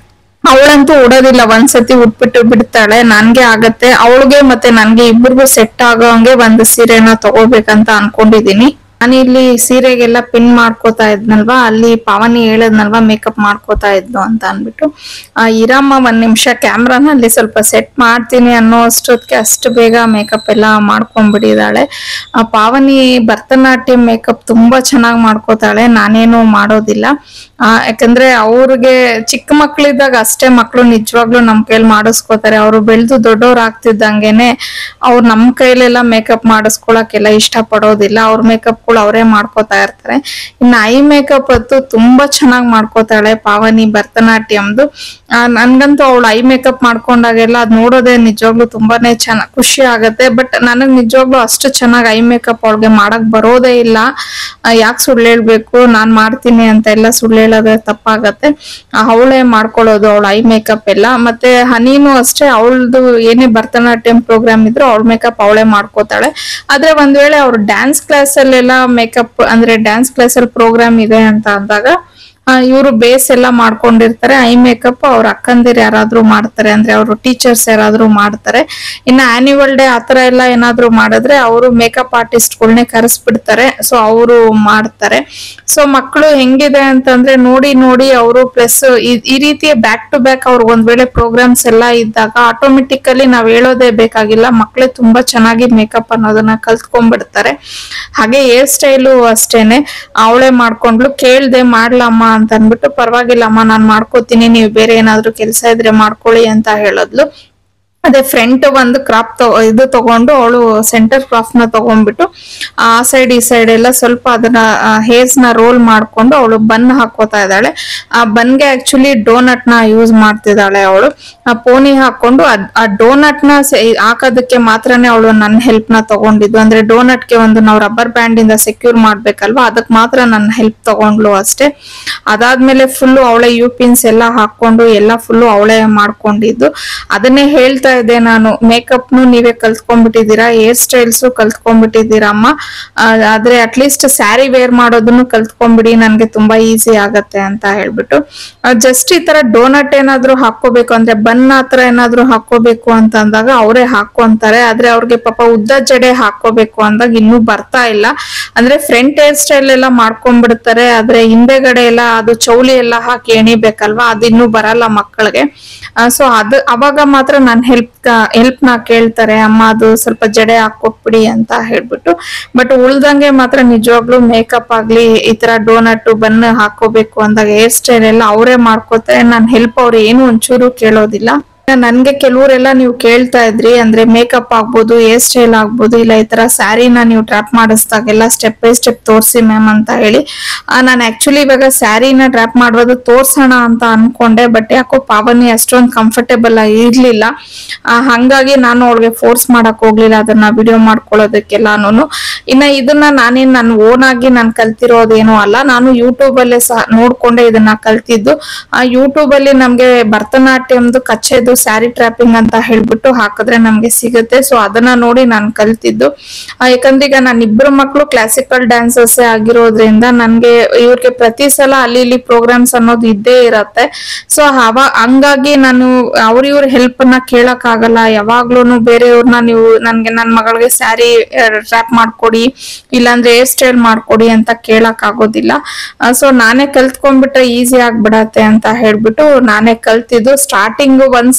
ಅವಳಂತೂ ಉಡೋದಿಲ್ಲ ಒಂದ್ಸತಿ ಉಟ್ಬಿಟ್ಟು ಬಿಡ್ತಾಳೆ ನನ್ಗೆ ಆಗತ್ತೆ ಅವಳಿಗೆ ಮತ್ತೆ ನನ್ಗೆ ಇಬ್ಬರಿಗೂ ಸೆಟ್ ಆಗೋ ಹಂಗೆ ಒಂದು ಸೀರೆನ ತಗೋಬೇಕಂತ ಅನ್ಕೊಂಡಿದೀನಿ ನಾನು ಇಲ್ಲಿ ಸೀರೆಗೆಲ್ಲ ಪಿನ್ ಮಾಡ್ಕೋತಾ ಇದ್ನಲ್ವಾ ಅಲ್ಲಿ ಪಾವನಿ ಹೇಳದ್ನಲ್ವಾ ಮೇಕಪ್ ಮಾಡ್ಕೋತಾ ಇದ್ಲು ಅಂತ ಅನ್ಬಿಟ್ಟು ಆ ಇರಮ್ಮ ಒಂದ್ ನಿಮಿಷ ಕ್ಯಾಮ್ರಾನ ಅಲ್ಲಿ ಸ್ವಲ್ಪ ಸೆಟ್ ಮಾಡ್ತೀನಿ ಅನ್ನೋ ಅಷ್ಟೊತ್ತಿಗೆ ಅಷ್ಟು ಬೇಗ ಮೇಕಪ್ ಎಲ್ಲ ಮಾಡ್ಕೊಂಡ್ಬಿಟ್ಟಿದ್ದಾಳೆ ಆ ಪಾವನಿ ಭರತನಾಟ್ಯ ಮೇಕಪ್ ತುಂಬಾ ಚೆನ್ನಾಗಿ ಮಾಡ್ಕೋತಾಳೆ ನಾನೇನು ಮಾಡೋದಿಲ್ಲ ಆ, ಯಾಕಂದ್ರೆ ಅವ್ರಿಗೆ ಚಿಕ್ಕ ಮಕ್ಳಿದ್ದಾಗ ಅಷ್ಟೇ ಮಕ್ಳು ನಿಜವಾಗ್ಲೂ ನಮ್ ಕೈಲಿ ಮಾಡಿಸ್ಕೋತಾರೆ ಅವರು ಬೆಳೆದು ದೊಡ್ಡವ್ರು ಆಗ್ತಿದ್ದಂಗೆನೆ ಅವ್ರು ನಮ್ ಕೈಲೆಲ್ಲ ಮೇಕಪ್ ಮಾಡಿಸ್ಕೊಳಕ್ಕೆಲ್ಲ ಇಷ್ಟ ಪಡೋದಿಲ್ಲ ಅವ್ರ ಮೇಕಪ್ಗಳು ಅವರೇ ಮಾಡ್ಕೋತಾ ಇರ್ತಾರೆ ಇನ್ನು ಐ ಮೇಕಪ್ ಅಂತೂ ತುಂಬಾ ಚೆನ್ನಾಗಿ ಮಾಡ್ಕೋತಾಳೆ ಪಾವನಿ ಭರತನಾಟ್ಯಮ್ದು ಆ, ನನ್ಗಂತೂ ಅವಳು ಐ ಮೇಕಪ್ ಮಾಡ್ಕೊಂಡಾಗೆಲ್ಲ ಅದ್ ನೋಡೋದೇ ನಿಜವಾಗ್ಲೂ ತುಂಬಾನೇ ಚೆನ್ನಾಗ್ ಖುಷಿ ಆಗತ್ತೆ ಬಟ್ ನನಗ್ ನಿಜವಾಗ್ಲೂ ಅಷ್ಟು ಚೆನ್ನಾಗಿ ಐ ಮೇಕಪ್ ಅವಳಿಗೆ ಮಾಡಕ್ ಬರೋದೇ ಇಲ್ಲ ಯಾಕೆ ಸುಳ್ಳು ಹೇಳ್ಬೇಕು ನಾನ್ ಮಾಡ್ತೀನಿ ಅಂತ ಎಲ್ಲ ಸುಳ್ಳು ಹೇಳೋದೇ ತಪ್ಪಾಗತ್ತೆ ಅವಳೇ ಮಾಡ್ಕೊಳ್ಳೋದು ಅವಳ ಐ ಮೇಕಪ್ ಎಲ್ಲ ಮತ್ತೆ ಹನೀನು ಅಷ್ಟೇ ಅವಳದು ಏನೇ ಭರತನಾಟ್ಯಂ ಪ್ರೋಗ್ರಾಮ್ ಇದ್ರು ಅವಳ ಮೇಕಪ್ ಅವಳೇ ಮಾಡ್ಕೋತಾಳೆ ಆದ್ರೆ ಒಂದ್ ವೇಳೆ ಅವ್ರು ಡ್ಯಾನ್ಸ್ ಕ್ಲಾಸ್ ಅಲ್ಲೆಲ್ಲ ಮೇಕಪ್ ಅಂದ್ರೆ ಡ್ಯಾನ್ಸ್ ಕ್ಲಾಸ್ ಅಲ್ಲಿ ಪ್ರೋಗ್ರಾಮ್ ಇದೆ ಅಂತ ಅಂದಾಗ ಇವರು ಬೇಸ್ ಎಲ್ಲ ಮಾಡ್ಕೊಂಡಿರ್ತಾರೆ ಐ ಮೇಕಪ್ ಅವ್ರ ಅಕ್ಕಂದಿರು ಯಾರಾದ್ರೂ ಮಾಡ್ತಾರೆ ಅಂದ್ರೆ ಅವರು ಟೀಚರ್ಸ್ ಯಾರಾದ್ರೂ ಮಾಡ್ತಾರೆ ಇನ್ನ ಆನ್ಯುವಲ್ ಡೇ ಆತರ ಎಲ್ಲ ಏನಾದ್ರೂ ಮಾಡಿದ್ರೆ ಅವರು ಮೇಕಪ್ ಆರ್ಟಿಸ್ಟ್ಗಳ್ನೆ ಕರೆಸ್ಬಿಡ್ತಾರೆ ಸೊ ಅವರು ಮಾಡ್ತಾರೆ ಸೊ ಮಕ್ಕಳು ಹೆಂಗಿದೆ ಅಂತಂದ್ರೆ ನೋಡಿ ನೋಡಿ ಅವರು ಪ್ಲಸ್ ಈ ರೀತಿಯ ಬ್ಯಾಕ್ ಟು ಬ್ಯಾಕ್ ಅವ್ರಿಗೆ ಒಂದ್ ವೇಳೆ ಪ್ರೋಗ್ರಾಮ್ಸ್ ಎಲ್ಲ ಇದ್ದಾಗ ಆಟೋಮೆಟಿಕಲಿ ನಾವ್ ಹೇಳೋದೇ ಬೇಕಾಗಿಲ್ಲ ಮಕ್ಕಳೇ ತುಂಬಾ ಚೆನ್ನಾಗಿ ಮೇಕಪ್ ಅನ್ನೋದನ್ನ ಕಲ್ತ್ಕೊಂಡ್ಬಿಡ್ತಾರೆ ಹಾಗೆ ಹೇರ್ ಸ್ಟೈಲು ಅಷ್ಟೇನೆ ಅವಳೇ ಮಾಡ್ಕೊಂಡ್ಲು ಕೇಳ್ದೆ ಮಾಡ್ಲಮ್ಮ ಅಂತ ಅನ್ಬಿಟ್ಟು ಪರವಾಗಿಲ್ಲಮ್ಮ ನಾನ್ ಮಾಡ್ಕೋತೀನಿ ನೀವು ಬೇರೆ ಏನಾದ್ರೂ ಕೆಲಸ ಇದ್ರೆ ಮಾಡ್ಕೊಳ್ಳಿ ಅಂತ ಹೇಳದ್ಲು ಅದೇ ಫ್ರಂಟ್ ಒಂದು ಕ್ರಾಪ್ ಇದು ತಗೊಂಡು ಅವಳು ಸೆಂಟರ್ ಕ್ರಾಫ್ ನ ತಗೊಂಡ್ಬಿಟ್ಟು ಆ ಸೈಡ್ ಈ ಸೈಡ್ ಎಲ್ಲ ಸ್ವಲ್ಪ ಅದನ್ನ ಹೇರ್ಸ್ ನ ರೋಲ್ ಮಾಡ್ಕೊಂಡು ಅವಳು ಬನ್ ಹಾಕೋತಾ ಇದ್ದಾಳೆ ಆ ಬನ್ಗೆ ಆಕ್ಚುಲಿ ಡೋನಟ್ ನ ಯೂಸ್ ಮಾಡ್ತಿದ್ದಾಳೆ ಅವಳು ಆ ಪೋನಿ ಹಾಕೊಂಡು ಅದ್- ಆ ಡೋನಟ್ ನ ಸೆ- ಹಾಕೋದಕ್ಕೆ ಮಾತ್ರನೇ ಅವಳು ನನ್ನ ಹೆಲ್ಪ್ ನ ತಗೊಂಡಿದ್ದು ಅಂದ್ರೆ ಡೋನಟ್ ಗೆ ಒಂದು ನಾವು ರಬ್ಬರ್ ಬ್ಯಾಂಡ್ ಇಂದ ಸೆಕ್ಯೂರ್ ಮಾಡ್ಬೇಕಲ್ವಾ ಅದಕ್ಕೆ ಮಾತ್ರ ನನ್ನ ಹೆಲ್ಪ್ ತಗೊಂಡ್ಲು ಅಷ್ಟೇ ಅದಾದ್ಮೇಲೆ ಫುಲ್ಲು ಅವಳೆ ಯು ಪಿನ್ಸ್ ಎಲ್ಲ ಹಾಕೊಂಡು ಎಲ್ಲ ಫುಲ್ಲು ಅವಳೇ ಮಾಡ್ಕೊಂಡಿದ್ದು ಅದನ್ನೇ ಹೇಳ್ತಾ ಇದ್ದೆ ನಾನು ಮೇಕಪ್ನು ನೀವೇ ಕಲ್ತ್ಕೊಂಡ್ಬಿಟ್ಟಿದ್ದೀರಾ ಹೇರ್ ಸ್ಟೈಲ್ಸ್ ಕಲ್ತ್ಕೊಂಡ್ಬಿಟ್ಟಿದ್ದೀರಾ ಅಮ್ಮ ಆ, ಆದ್ರೆ ಅಟ್ಲೀಸ್ಟ್ ಸ್ಯಾರಿ ವೇರ್ ಮಾಡೋದನ್ನು ಕಲ್ತ್ಕೊಂಡ್ಬಿಡಿ ನನ್ಗೆ ತುಂಬಾ ಈಸಿ ಆಗತ್ತೆ ಅಂತ ಹೇಳ್ಬಿಟ್ಟು ಜಸ್ಟ್ ಈ ತರ ಡೋನಟ್ ಏನಾದ್ರೂ ಹಾಕೋಬೇಕು ಅಂದ್ರೆ ಬನ್ ಆತರ ಏನಾದ್ರೂ ಹಾಕೋಬೇಕು ಅಂತ ಅಂದಾಗ ಅವರೇ ಹಾಕೊಂತಾರೆ ಆದ್ರೆ ಅವ್ರಿಗೆ ಪಾಪ ಉದ್ದ ಜಡೆ ಹಾಕೋಬೇಕು ಅಂದಾಗ ಇನ್ನೂ ಬರ್ತಾ ಇಲ್ಲ ಅಂದ್ರೆ ಫ್ರಂಟ್ ಹೇರ್ ಸ್ಟೈಲ್ ಎಲ್ಲ ಮಾಡ್ಕೊಂಡ್ಬಿಡ್ತಾರೆ ಆದ್ರೆ ಹಿಂದೆಗಡೆ ಎಲ್ಲ ಅದು ಚೌಲಿ ಎಲ್ಲ ಹಾಕಿ ಎಣಿಬೇಕಲ್ವಾ ಅದು ಇನ್ನೂ ಬರಲ್ಲ ಮಕ್ಕಳಿಗೆ ಸೊ ಅದು ಅವಾಗ ಮಾತ್ರ ನಾನು ಹೆಲ್ಪ್ ಹೆಲ್ಪ್ ನ ಕೇಳ್ತಾರೆ ಅಮ್ಮ ಅದು ಸ್ವಲ್ಪ ಜಡೆ ಹಾಕೊಟ್ಬಿಡಿ ಅಂತ ಹೇಳ್ಬಿಟ್ಟು ಬಟ್ ಉಳ್ದಂಗೆ ಮಾತ್ರ ನಿಜವಾಗ್ಲೂ ಮೇಕಪ್ ಆಗ್ಲಿ ಈ ತರ ಡೋನಟ್ ಬನ್ ಹಾಕೋಬೇಕು ಅಂದಾಗ ಹೇರ್ ಸ್ಟೈಲ್ ಎಲ್ಲ ಅವರೇ ಮಾಡ್ಕೋತಾರೆ ನಾನು ಹೆಲ್ಪ್ ಅವ್ರು ಏನು ಒಂಚೂರು ಕೇಳೋದಿಲ್ಲ ನನ್ಗೆ ಕೆಲವರೆಲ್ಲ ನೀವು ಕೇಳ್ತಾ ಇದ್ರಿ ಅಂದ್ರೆ ಮೇಕಪ್ ಆಗ್ಬೋದು ಹೇರ್ ಸ್ಟೈಲ್ ಆಗ್ಬೋದು ಇಲ್ಲ ಈ ತರ ಸ್ಯಾರಿನ ನೀವು ಟ್ರ್ಯಾಪ್ ಮಾಡಿಸ್ದಾಗೆಲ್ಲ ಸ್ಟೆಪ್ ಬೈ ಸ್ಟೆಪ್ ತೋರಿಸಿ ಮ್ಯಾಮ್ ಅಂತ ಹೇಳಿ ನಾನು ಆಕ್ಚುಲಿ ಇವಾಗ ಸ್ಯಾರಿನ ಟ್ರ್ಯಾಪ್ ಮಾಡೋದು ತೋರ್ಸೋಣ ಅಂತ ಅನ್ಕೊಂಡೆ ಬಟ್ ಯಾಕೋ ಪಾವನಿ ಅಷ್ಟೊಂದು ಕಂಫರ್ಟೇಬಲ್ ಇರ್ಲಿಲ್ಲ ಆ, ಹಂಗಾಗಿ ನಾನು ಅವಳಿಗೆ ಫೋರ್ಸ್ ಮಾಡಕ್ ಹೋಗ್ಲಿಲ್ಲ ಅದನ್ನ ವಿಡಿಯೋ ಮಾಡ್ಕೊಳ್ಳೋದಕ್ಕೆಲ್ಲಾನು ಇನ್ನ ಇದನ್ನ ನಾನೇನ್ ನನ್ ಓನ್ ಆಗಿ ನಾನು ಕಲ್ತಿರೋದೇನೂ ಅಲ್ಲ ನಾನು ಯೂಟ್ಯೂಬ್ ಅಲ್ಲೇ ಸಹ ನೋಡ್ಕೊಂಡೆ ಇದನ್ನ ಕಲ್ತಿದ್ದು ಆ ಯೂಟ್ಯೂಬ್ ಅಲ್ಲಿ ನಮ್ಗೆ ಭರತನಾಟ್ಯಮ್ದು ಕಚ್ಚೆದು ಸ್ಯಾರಿ ಟ್ರ್ಯಾಪಿಂಗ್ ಅಂತ ಹೇಳ್ಬಿಟ್ಟು ಹಾಕಿದ್ರೆ ನಮ್ಗೆ ಸಿಗುತ್ತೆ ಸೊ ಅದನ್ನ ನೋಡಿ ನಾನು ಕಲ್ತಿದ್ದು ಆ, ಯಾಕಂದ್ರೆ ಈಗ ನಾನು ಇಬ್ರು ಮಕ್ಕಳು ಕ್ಲಾಸಿಕಲ್ ಡ್ಯಾನ್ಸರ್ಸ್ ಆಗಿರೋದ್ರಿಂದ ನನ್ಗೆ ಇವ್ರಿಗೆ ಪ್ರತಿ ಸಲ ಅಲ್ಲಿ ಇಲ್ಲಿ ಪ್ರೋಗ್ರಾಮ್ಸ್ ಅನ್ನೋದು ಇದ್ದೇ ಇರತ್ತೆ ಸೊ ಅವ ಹಂಗಾಗಿ ನಾನು ಅವ್ರ ಇವ್ರ ಹೆಲ್ಪ್ ನ ಕೇಳಕ್ ಆಗಲ್ಲ ಯಾವಾಗ್ಲೂನು ಬೇರೆಯವ್ರನ್ನ ನೀವು ನನ್ಗೆ ನನ್ ಮಗಳಿಗೆ ಸ್ಯಾರಿ ಟ್ರ್ಯಾಪ್ ಮಾಡ್ಕೊಡಿ ಇಲ್ಲಾಂದ್ರೆ ಹೇರ್ ಸ್ಟೈಲ್ ಮಾಡ್ಕೊಡಿ ಅಂತ ಕೇಳಕ್ ಆಗೋದಿಲ್ಲ ಸೊ ನಾನೇ ಕಲ್ತ್ಕೊಂಡ್ಬಿಟ್ರೆ ಈಸಿ ಆಗ್ಬಿಡತ್ತೆ ಅಂತ ಹೇಳ್ಬಿಟ್ಟು ನಾನೇ ಕಲ್ತಿದ್ದು ಸ್ಟಾರ್ಟಿಂಗ್ ಒಂದ್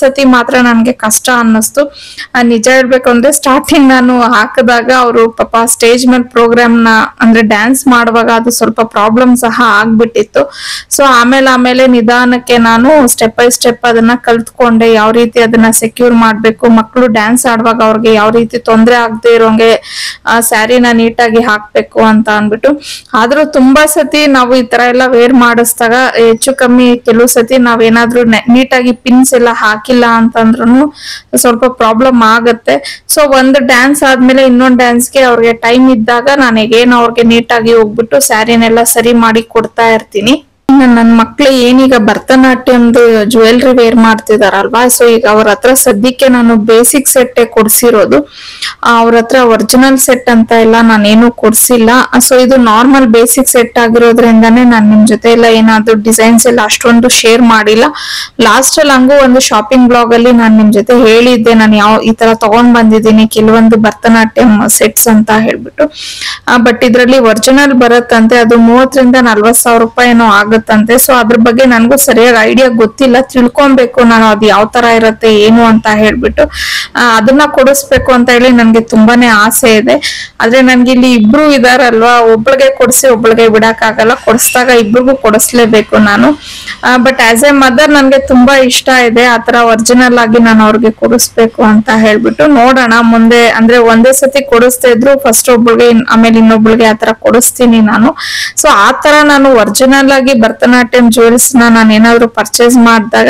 ಸತಿ ಮಾತ್ರ ನನಗೆ ಕಷ್ಟ ಅನ್ನಿಸ್ತು ಆ, ನಿಜ ಹೇಳ್ಬೇಕು ಅಂದ್ರೆ ಸ್ಟಾರ್ಟಿಂಗ್ ನಾನು ಹಾಕಿದಾಗ ಅವರು ಪಾಪ ಸ್ಟೇಜ್ ಮೇಲೆ ಪ್ರೋಗ್ರಾಮ್ ನ ಅಂದ್ರೆ ಡ್ಯಾನ್ಸ್ ಮಾಡುವಾಗ ಅದು ಸ್ವಲ್ಪ ಪ್ರಾಬ್ಲಮ್ ಸಹ ಆಗ್ಬಿಟ್ಟಿತ್ತು ಸೊ ಆಮೇಲೆ ಆಮೇಲೆ ನಿಧಾನಕ್ಕೆ ನಾನು ಸ್ಟೆಪ್ ಬೈ ಸ್ಟೆಪ್ ಅದನ್ನ ಕಲ್ತ್ಕೊಂಡೆ ಯಾವ ರೀತಿ ಅದನ್ನ ಸೆಕ್ಯೂರ್ ಮಾಡ್ಬೇಕು ಮಕ್ಕಳು ಡ್ಯಾನ್ಸ್ ಆಡುವಾಗ ಅವ್ರಿಗೆ ಯಾವ ರೀತಿ ತೊಂದರೆ ಆಗದೆ ಇರೋಂಗೆ ಆ ಸ್ಯಾರಿನ ನೀಟಾಗಿ ಹಾಕ್ಬೇಕು ಅಂತ ಅನ್ಬಿಟ್ಟು ಆದ್ರೂ ತುಂಬಾ ಸತಿ ನಾವು ಈ ತರ ಎಲ್ಲ ವೇರ್ ಮಾಡಿಸಿದಾಗ ಹೆಚ್ಚು ಕಮ್ಮಿ ಕೆಲವು ಸತಿ ನಾವೇನಾದ್ರೂ ನೀಟಾಗಿ ಪಿನ್ಸ್ ಎಲ್ಲ ಹಾಕಿಲ್ಲ ಅಂತಂದ್ರೂ ಸ್ವಲ್ಪ ಪ್ರಾಬ್ಲಮ್ ಆಗತ್ತೆ ಸೊ ಒಂದು ಡ್ಯಾನ್ಸ್ ಆದ್ಮೇಲೆ ಇನ್ನೊಂದು ಡ್ಯಾನ್ಸ್ಗೆ ಅವ್ರಿಗೆ ಟೈಮ್ ಇದ್ದಾಗ ನಾನು ಹೇಗೇನು ಅವ್ರಿಗೆ ನೀಟಾಗಿ ಹೋಗ್ಬಿಟ್ಟು ಸ್ಯಾರಿನೆಲ್ಲ ಸರಿ ಮಾಡಿ ಕೊಡ್ತಾ ಇರ್ತೀನಿ ಇನ್ನು ನನ್ನ ಮಕ್ಳು ಏನೀಗ ಭರತನಾಟ್ಯಂದು ಜ್ಯುವೆಲ್ರಿ ವೇರ್ ಮಾಡ್ತಿದಾರಲ್ವಾ ಸೊ ಈಗ ಅವ್ರ ಹತ್ರ ಸದ್ಯಕ್ಕೆ ನಾನು ಬೇಸಿಕ್ ಸೆಟ್ ಕೊಡ್ಸಿರೋದು ಅವ್ರ ಹತ್ರ ಒರಿಜಿನಲ್ ಸೆಟ್ ಅಂತ ಎಲ್ಲ ನಾನೇನು ಕೊಡ್ಸಿಲ್ಲ ಸೊ ಇದು ನಾರ್ಮಲ್ ಬೇಸಿಕ್ ಸೆಟ್ ಆಗಿರೋದ್ರಿಂದಾನೇ ನಾನು ನಿಮ್ ಜೊತೆ ಎಲ್ಲ ಏನಾದ್ರು ಡಿಸೈನ್ಸ್ ಎಲ್ಲ ಅಷ್ಟೊಂದು ಶೇರ್ ಮಾಡಿಲ್ಲ ಲಾಸ್ಟ್ ಅಲ್ಲಿ ಹಂಗೂ ಒಂದು ಶಾಪಿಂಗ್ ಬ್ಲಾಗ್ ಅಲ್ಲಿ ನಾನು ನಿಮ್ ಜೊತೆ ಹೇಳಿದ್ದೆ ನಾನು ಯಾವ ಈ ತರ ತಗೊಂಡ್ ಬಂದಿದ್ದೀನಿ ಕೆಲವೊಂದು ಭರತನಾಟ್ಯಂ ಸೆಟ್ಸ್ ಅಂತ ಹೇಳ್ಬಿಟ್ಟು ಬಟ್ ಇದ್ರಲ್ಲಿ ಒರಿಜಿನಲ್ ಬರುತ್ತಂತೆ ಅದು ಮೂವತ್ತರಿಂದ ನಲ್ವತ್ ಸಾವಿರ ರೂಪಾಯಿ ಏನೋ ಆಗುತ್ತಂತೆ ಸೊ ಅದ್ರ ಬಗ್ಗೆ ನನಗೂ ಸರಿಯಾಗಿ ಐಡಿಯಾ ಗೊತ್ತಿಲ್ಲ ತಿಳ್ಕೊಬೇಕು ನಾನು ಅದು ಯಾವ ತರ ಇರುತ್ತೆ ಏನು ಅಂತ ಹೇಳ್ಬಿಟ್ಟು ಆ, ಅದನ್ನ ಕೊಡಿಸ್ಬೇಕು ಅಂತ ಹೇಳಿ ನನ್ಗೆ ತುಂಬಾನೇ ಆಸೆ ಇದೆ ಆದ್ರೆ ನನ್ಗೆ ಇಲ್ಲಿ ಇಬ್ರು ಇದಾರಲ್ವಾ ಒಬ್ಳಿಗೆ ಕೊಡಿಸಿ ಒಬ್ಳಿಗೆ ಬಿಡಕ್ಕಾಗಲ್ಲ ಕೊಡಿಸಿದಾಗ ಇಬ್ರಿಗೂ ಕೊಡಿಸ್ಲೇಬೇಕು ನಾನು ಬಟ್ ಆಸ್ ಎ ಮದರ್ ನನ್ಗೆ ತುಂಬಾ ಇಷ್ಟ ಇದೆ ಆತರ ಒರಿಜಿನಲ್ ಆಗಿ ನಾನು ಅವ್ರಿಗೆ ಕೊಡಿಸ್ಬೇಕು ಅಂತ ಹೇಳ್ಬಿಟ್ಟು ನೋಡೋಣ ಮುಂದೆ ಅಂದ್ರೆ ಒಂದೇ ಸತಿ ಕೊಡಿಸ್ತಾ ಇದ್ರು ಫಸ್ಟ್ ಒಬ್ಳಿಗೆ ಇನ್- ಆಮೇಲೆ ಇನ್ನೊಬ್ಳಿಗೆ ಆತರ ಕೊಡಿಸ್ತೀನಿ ನಾನು ಸೊ ಆತರ ನಾನು ಒರಿಜಿನಲ್ ಆಗಿ ಭರತನಾಟ್ಯಂ ಜುವೆಲ್ಸ್ ನ ನಾನು ಏನಾದ್ರು ಪರ್ಚೇಸ್ ಮಾಡಿದಾಗ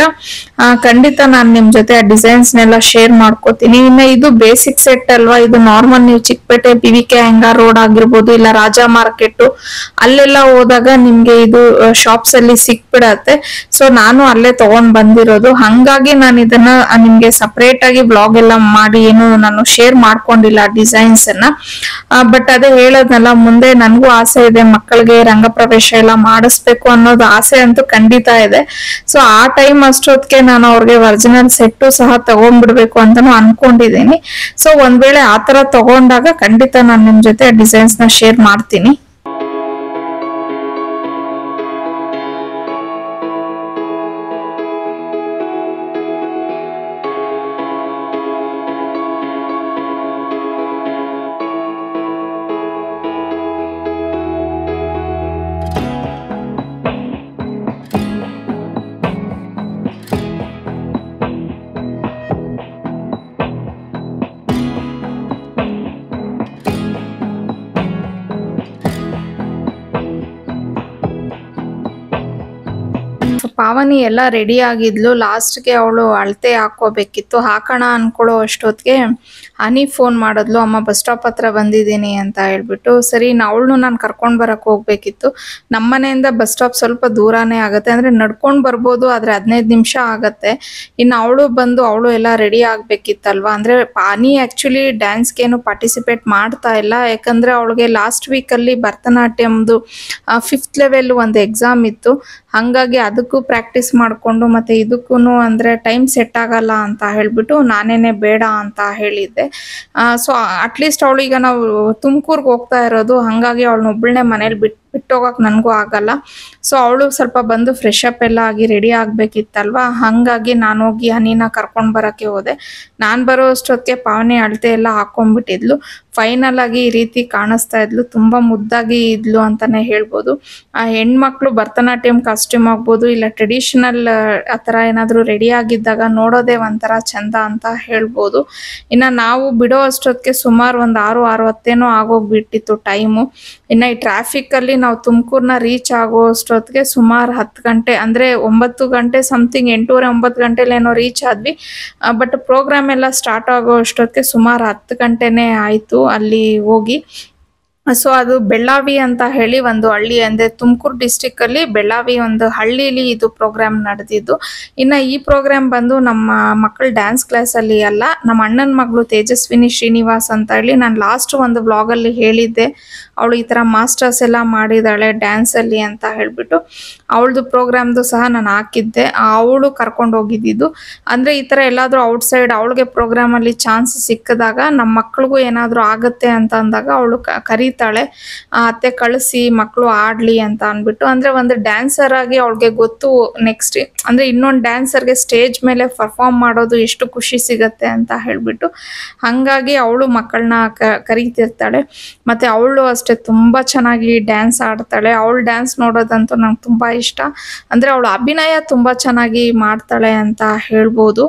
ಖಂಡಿತ ನಾನು ನಿಮ್ ಜೊತೆ ಆ ಡಿಸೈನ್ಸ್ ನೆಲ್ಲ ಶೇರ್ ಮಾಡ್ಕೋತೀನಿ ಇನ್ನ ಇದು ಬೇಸಿಕ್ ಸೆಟ್ ಅಲ್ವಾ ಇದು ನಾರ್ಮಲ್ ನೀವು ಚಿಕ್ಕಪೇಟೆ ಪಿ ವಿ ಕೆ ಹ್ಯಾಂಗಾರ್ ರೋಡ್ ಆಗಿರ್ಬೋದು ಇಲ್ಲ ರಾಜಾ ಮಾರ್ಕೆಟ್ ಅಲ್ಲೆಲ್ಲ ಹೋದಾಗ ನಿಮ್ಗೆ ಇದು ಶಾಪ್ಸ್ ಅಲ್ಲಿ ಸಿಕ್ಬಿಡತ್ತೆ ಸೊ ನಾನು ಅಲ್ಲೇ ತಗೊಂಡ್ ಬಂದಿರೋದು ಹಂಗಾಗಿ ನಾನು ಇದನ್ನ ಆ, ನಿಮ್ಗೆ ಸಪರೇಟ್ ಆಗಿ ಬ್ಲಾಗ್ ಎಲ್ಲ ಮಾಡಿ ಏನು ನಾನು ಶೇರ್ ಮಾಡ್ಕೊಂಡಿಲ್ಲ ಡಿಸೈನ್ಸ್ ಅನ್ನ ಬಟ್ ಅದೇ ಹೇಳದ್ನಲ್ಲ ಮುಂದೆ ನನಗೂ ಆಸೆ ಇದೆ ಮಕ್ಕಳಿಗೆ ರಂಗಪ್ರವೇಶ ಎಲ್ಲ ಮಾಡಿಸ್ಬೇಕು ಅನ್ನೋದು ಆಸೆ ಅಂತೂ ಖಂಡಿತ ಇದೆ ಸೊ ಆ ಟೈಮ್ ಅಷ್ಟೊತ್ತಿಗೆ ನಾನು ಅವ್ರಿಗೆ ಒರಿಜಿನಲ್ ಸೆಟ್ಟು ಸಹ ತಗೊಂಡ್ಬಿಡ್ಬೇಕು ಅಂತಾನು ಅನ್ಕೊಂಡಿದ್ದೀನಿ ಸೊ ಒಂದ್ ವೇಳೆ ಆ ತರ ತಗೊಂಡಾಗ ಖಂಡಿತ ನಾನು ನಿಮ್ ಜೊತೆ ಡಿಸೈನ್ಸ್ ನ ಶೇರ್ ಮಾಡ್ತೀನಿ ಪಾವನಿ ಎಲ್ಲ ರೆಡಿ ಆಗಿದ್ಲು ಲಾಸ್ಟ್ಗೆ ಅವಳು ಅಳತೆ ಹಾಕೋಬೇಕಿತ್ತು ಹಾಕೋಣ ಅನ್ಕೊಳ್ಳೋ ಅಷ್ಟೊತ್ತಿಗೆ ಹನಿ ಫೋನ್ ಮಾಡಿದ್ಲು ಅಮ್ಮ ಬಸ್ ಸ್ಟಾಪ್ ಹತ್ರ ಬಂದಿದ್ದೀನಿ ಅಂತ ಹೇಳ್ಬಿಟ್ಟು ಸರಿ ಅವಳನ್ನು ನಾನು ಕರ್ಕೊಂಡು ಬರಕ್ಕೆ ಹೋಗ್ಬೇಕಿತ್ತು ನಮ್ಮ ಮನೆಯಿಂದ ಬಸ್ ಸ್ಟಾಪ್ ಸ್ವಲ್ಪ ದೂರನೇ ಆಗುತ್ತೆ ಅಂದರೆ ನಡ್ಕೊಂಡು ಬರ್ಬೋದು ಆದರೆ ಹದಿನೈದು ನಿಮಿಷ ಆಗತ್ತೆ ಇನ್ನು ಅವಳು ಬಂದು ಅವಳು ಎಲ್ಲ ರೆಡಿ ಆಗಬೇಕಿತ್ತಲ್ವಾ ಅಂದರೆ ಪಾನಿ ಆ್ಯಕ್ಚುಲಿ ಡ್ಯಾನ್ಸ್ಗೇನು ಪಾರ್ಟಿಸಿಪೇಟ್ ಮಾಡ್ತಾ ಇಲ್ಲ ಯಾಕಂದರೆ ಅವಳಿಗೆ ಲಾಸ್ಟ್ ವೀಕಲ್ಲಿ ಭರತನಾಟ್ಯಮ್ದು ಫಿಫ್ತ್ ಲೆವೆಲ್ ಒಂದು ಎಕ್ಸಾಮ್ ಇತ್ತು ಹಾಗಾಗಿ ಅದಕ್ಕೂ ಪ್ರಾಕ್ಟೀಸ್ ಮಾಡಿಕೊಂಡು ಮತ್ತು ಇದಕ್ಕೂ ಅಂದರೆ ಟೈಮ್ ಸೆಟ್ ಆಗಲ್ಲ ಅಂತ ಹೇಳಿಬಿಟ್ಟು ನಾನೇನೆ ಬೇಡ ಅಂತ ಹೇಳಿದ್ದೆ ಸೊ ಅಟ್ಲೀಸ್ಟ್ ಅವಳು ಈಗ ನಾವು ತುಮಕೂರ್ಗೆ ಹೋಗ್ತಾ ಇರೋದು ಹಾಗಾಗಿ ಅವಳನ್ನ ಒಬ್ಬಳನ್ನೇ ಮನೇಲಿ ಬಿಟ್ಟು ಬಿಟ್ಟೋಗಕ್ಕೆ ನನಗೂ ಆಗಲ್ಲ ಸೊ ಅವಳು ಸ್ವಲ್ಪ ಬಂದು ಫ್ರೆಶ್ ಅಪ್ ಎಲ್ಲ ಆಗಿ ರೆಡಿ ಆಗಬೇಕಿತ್ತಲ್ವಾ ಹಾಗಾಗಿ ನಾನು ಹೋಗಿ ಹನಿನ ಕರ್ಕೊಂಡು ಬರೋಕ್ಕೆ ಹೋದೆ ನಾನು ಬರೋ ಅಷ್ಟೊತ್ತಿಗೆ ಪಾವನೆ ಅಳತೆ ಎಲ್ಲ ಹಾಕೊಂಡ್ಬಿಟ್ಟಿದ್ಲು ಫೈನಲ್ ಆಗಿ ಈ ರೀತಿ ಕಾಣಿಸ್ತಾ ಇದ್ಲು ತುಂಬ ಮುದ್ದಾಗಿ ಇದ್ಲು ಅಂತಾನೆ ಹೇಳ್ಬೋದು ಆ ಹೆಣ್ಮಕ್ಳು ಭರತನಾಟ್ಯಂ ಕಾಸ್ಟ್ಯೂಮ್ ಆಗ್ಬೋದು ಇಲ್ಲ ಟ್ರೆಡಿಷನಲ್ ಆ ಥರ ಏನಾದರೂ ರೆಡಿ ಆಗಿದ್ದಾಗ ನೋಡೋದೇ ಒಂಥರ ಚಂದ ಅಂತ ಹೇಳ್ಬೋದು ಇನ್ನು ನಾವು ಬಿಡೋ ಅಷ್ಟೊತ್ತಿಗೆ ಸುಮಾರು ಒಂದು ಆರು ಆರು ಹತ್ತೇನೋ ಆಗೋಗ್ಬಿಟ್ಟಿತ್ತು ಟೈಮು ಇನ್ನು ಈ ಟ್ರಾಫಿಕ್ಕಲ್ಲಿ ನಾವು ತುಮಕೂರ್ನ ರೀಚ್ ಆಗೋ ಅಷ್ಟೊತ್ತಿಗೆ ಸುಮಾರು ಹತ್ತು ಗಂಟೆ ಅಂದರೆ ಒಂಬತ್ತು ಗಂಟೆ ಸಮಥಿಂಗ್ ಎಂಟೂವರೆ ಒಂಬತ್ತು ಗಂಟೆಲೇನೋ ರೀಚ್ ಆದ್ವಿ ಬಟ್ ಪ್ರೋಗ್ರಾಮ್ ಎಲ್ಲ ಸ್ಟಾರ್ಟ್ ಆಗೋ ಅಷ್ಟೊತ್ತಿಗೆ ಸುಮಾರು ಹತ್ತು ಗಂಟೆನೇ ಆಯಿತು ಅಲ್ಲಿ ಹೋಗಿ ಸೊ ಅದು ಬೆಳ್ಳಾವಿ ಅಂತ ಹೇಳಿ ಒಂದು ಹಳ್ಳಿ ಅಂದರೆ ತುಮಕೂರು ಡಿಸ್ಟಿಕ್ಕಲ್ಲಿ ಬೆಳ್ಳಾವಿ ಒಂದು ಹಳ್ಳಿಲಿ ಇದು ಪ್ರೋಗ್ರಾಮ್ ನಡೆದಿದ್ದು ಇನ್ನು ಈ ಪ್ರೋಗ್ರಾಮ್ ಬಂದು ನಮ್ಮ ಮಕ್ಕಳ ಡ್ಯಾನ್ಸ್ ಕ್ಲಾಸಲ್ಲಿ ಅಲ್ಲ ನಮ್ಮ ಅಣ್ಣನ ಮಗಳು ತೇಜಸ್ವಿನಿ ಶ್ರೀನಿವಾಸ್ ಅಂತ ಹೇಳಿ ನಾನು ಲಾಸ್ಟ್ ಒಂದು ವ್ಲಾಗಲ್ಲಿ ಹೇಳಿದ್ದೆ ಅವಳು ಈ ಥರ ಮಾಸ್ಟರ್ಸ್ ಎಲ್ಲ ಮಾಡಿದಾಳೆ ಡ್ಯಾನ್ಸಲ್ಲಿ ಅಂತ ಹೇಳ್ಬಿಟ್ಟು ಅವಳದು ಪ್ರೋಗ್ರಾಮ್ದು ಸಹ ನಾನು ಹಾಕಿದ್ದೆ ಅವಳು ಕರ್ಕೊಂಡು ಹೋಗಿದ್ದಿದ್ದು ಅಂದರೆ ಈ ಥರ ಎಲ್ಲಾದರೂ ಔಟ್ಸೈಡ್ ಅವಳಿಗೆ ಪ್ರೋಗ್ರಾಮಲ್ಲಿ ಚಾನ್ಸ್ ಸಿಕ್ಕಿದಾಗ ನಮ್ಮ ಮಕ್ಳಿಗೂ ಏನಾದರೂ ಆಗುತ್ತೆ ಅಂತ ಅಂದಾಗ ಅವಳು ಕರೀತಾ ಕರೀತಾಳೆ ಆ, ಅತ್ತೆ ಕಳಿಸಿ ಮಕ್ಕಳು ಆಡ್ಲಿ ಅಂತ ಅಂದ್ಬಿಟ್ಟು ಅಂದ್ರೆ ಒಂದು ಡ್ಯಾನ್ಸರ್ ಆಗಿ ಅವಳಿಗೆ ಗೊತ್ತು ನೆಕ್ಸ್ಟ್ ಅಂದ್ರೆ ಇನ್ನೊಂದು ಡ್ಯಾನ್ಸರ್ಗೆ ಸ್ಟೇಜ್ ಮೇಲೆ ಪರ್ಫಾರ್ಮ್ ಮಾಡೋದು ಎಷ್ಟು ಖುಷಿ ಸಿಗತ್ತೆ ಅಂತ ಹೇಳ್ಬಿಟ್ಟು ಹಂಗಾಗಿ ಅವಳು ಮಕ್ಕಳನ್ನ ಕರೀತಿರ್ತಾಳೆ ಮತ್ತೆ ಅವಳು ಅಷ್ಟೇ ತುಂಬಾ ಚೆನ್ನಾಗಿ ಡ್ಯಾನ್ಸ್ ಆಡ್ತಾಳೆ ಅವಳು ಡ್ಯಾನ್ಸ್ ನೋಡೋದಂತೂ ನಂಗೆ ತುಂಬಾ ಇಷ್ಟ ಅಂದ್ರೆ ಅವಳು ಅಭಿನಯ ತುಂಬಾ ಚೆನ್ನಾಗಿ ಮಾಡ್ತಾಳೆ ಅಂತ ಹೇಳ್ಬೋದು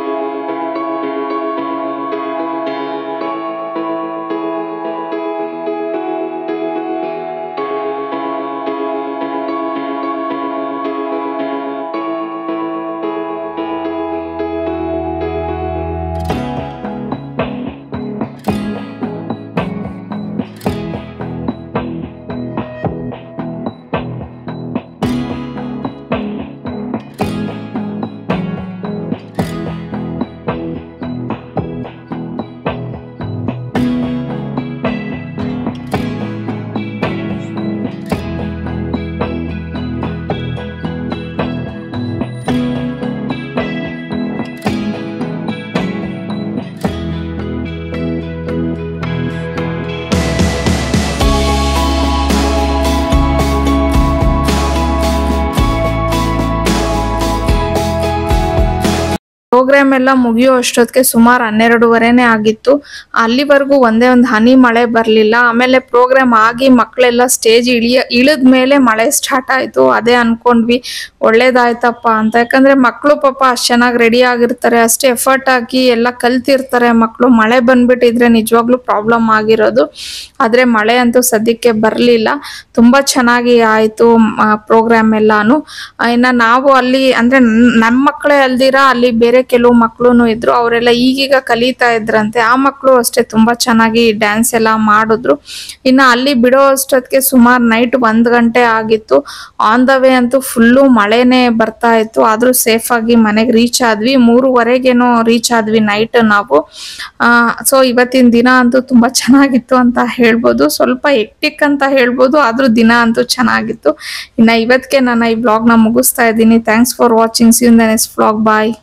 ಪ್ರೋಗ್ರಾಮ್ ಎಲ್ಲ ಮುಗಿಯೋ ಅಷ್ಟೊತ್ತಿಗೆ ಸುಮಾರು ಹನ್ನೆರಡುವರೆನೇ ಆಗಿತ್ತು ಅಲ್ಲಿವರೆಗೂ ಒಂದೇ ಒಂದು ಹನಿ ಮಳೆ ಬರಲಿಲ್ಲ ಆಮೇಲೆ ಪ್ರೋಗ್ರಾಮ್ ಆಗಿ ಮಕ್ಕಳೆಲ್ಲ ಸ್ಟೇಜ್ ಇಳಿಯ ಇಳಿದ ಮೇಲೆ ಮಳೆ ಸ್ಟಾರ್ಟ್ ಆಯಿತು ಅದೇ ಅನ್ಕೊಂಡ್ವಿ ಒಳ್ಳೇದಾಯ್ತಪ್ಪ ಅಂತ ಯಾಕಂದ್ರೆ ಮಕ್ಕಳು ಪಾಪ ಅಷ್ಟು ಚೆನ್ನಾಗಿ ರೆಡಿ ಆಗಿರ್ತಾರೆ ಅಷ್ಟೇ ಎಫರ್ಟ್ ಹಾಕಿ ಎಲ್ಲ ಕಲ್ತಿರ್ತಾರೆ ಮಕ್ಕಳು ಮಳೆ ಬಂದ್ಬಿಟ್ಟಿದ್ರೆ ನಿಜವಾಗ್ಲೂ ಪ್ರಾಬ್ಲಮ್ ಆಗಿರೋದು ಆದ್ರೆ ಮಳೆ ಅಂತೂ ಸದ್ಯಕ್ಕೆ ಬರಲಿಲ್ಲ ತುಂಬಾ ಚೆನ್ನಾಗಿ ಆಯ್ತು ಪ್ರೋಗ್ರಾಮ್ ಎಲ್ಲಾನು ಆ, ಇನ್ನ ನಾವು ಅಲ್ಲಿ ಅಂದ್ರೆ ನ್- ನಮ್ಮ ಮಕ್ಕಳೇ ಅಲ್ದಿರ ಅಲ್ಲಿ ಬೇರೆ ಕೆಲವು ಮಕ್ಕಳು ಇದ್ರು ಅವರೆಲ್ಲ ಈಗೀಗ ಕಲಿತಾ ಇದ್ರಂತೆ ಆ ಮಕ್ಕಳು ಅಷ್ಟೇ ತುಂಬಾ ಚೆನ್ನಾಗಿ ಡ್ಯಾನ್ಸ್ ಎಲ್ಲ ಮಾಡಿದ್ರು ಇನ್ನ ಅಲ್ಲಿ ಬಿಡೋ ಅಷ್ಟೊತ್ತಿಗೆ ಸುಮಾರು ನೈಟ್ ಒಂದ್ ಗಂಟೆ ಆಗಿತ್ತು ಆನ್ ದ ವೇ ಅಂತೂ ಫುಲ್ಲು ಮಳೆನೇ ಬರ್ತಾ ಇತ್ತು ಆದ್ರೂ ಸೇಫ್ ಆಗಿ ಮನೆಗೆ ರೀಚ್ ಆದ್ವಿ ಮೂರುವರೆಗೇನೋ ರೀಚ್ ಆದ್ವಿ ನೈಟ್ ನಾವು ಸೊ ಇವತ್ತಿನ ದಿನ ಅಂತೂ ತುಂಬಾ ಚೆನ್ನಾಗಿತ್ತು ಅಂತ ಹೇಳ್ಬೋದು ಸ್ವಲ್ಪ ಎಕ್ಟಿಕ್ ಅಂತ ಹೇಳ್ಬೋದು ಆದ್ರೂ ದಿನ ಅಂತೂ ಚೆನ್ನಾಗಿತ್ತು ಇನ್ನ ಇವತ್ತಿಗೆ ನಾನು ಈ ಬ್ಲಾಗ್ನ ಮುಗಿಸ್ತಾ ಇದ್ದೀನಿ thanks for watching see in the next blog bye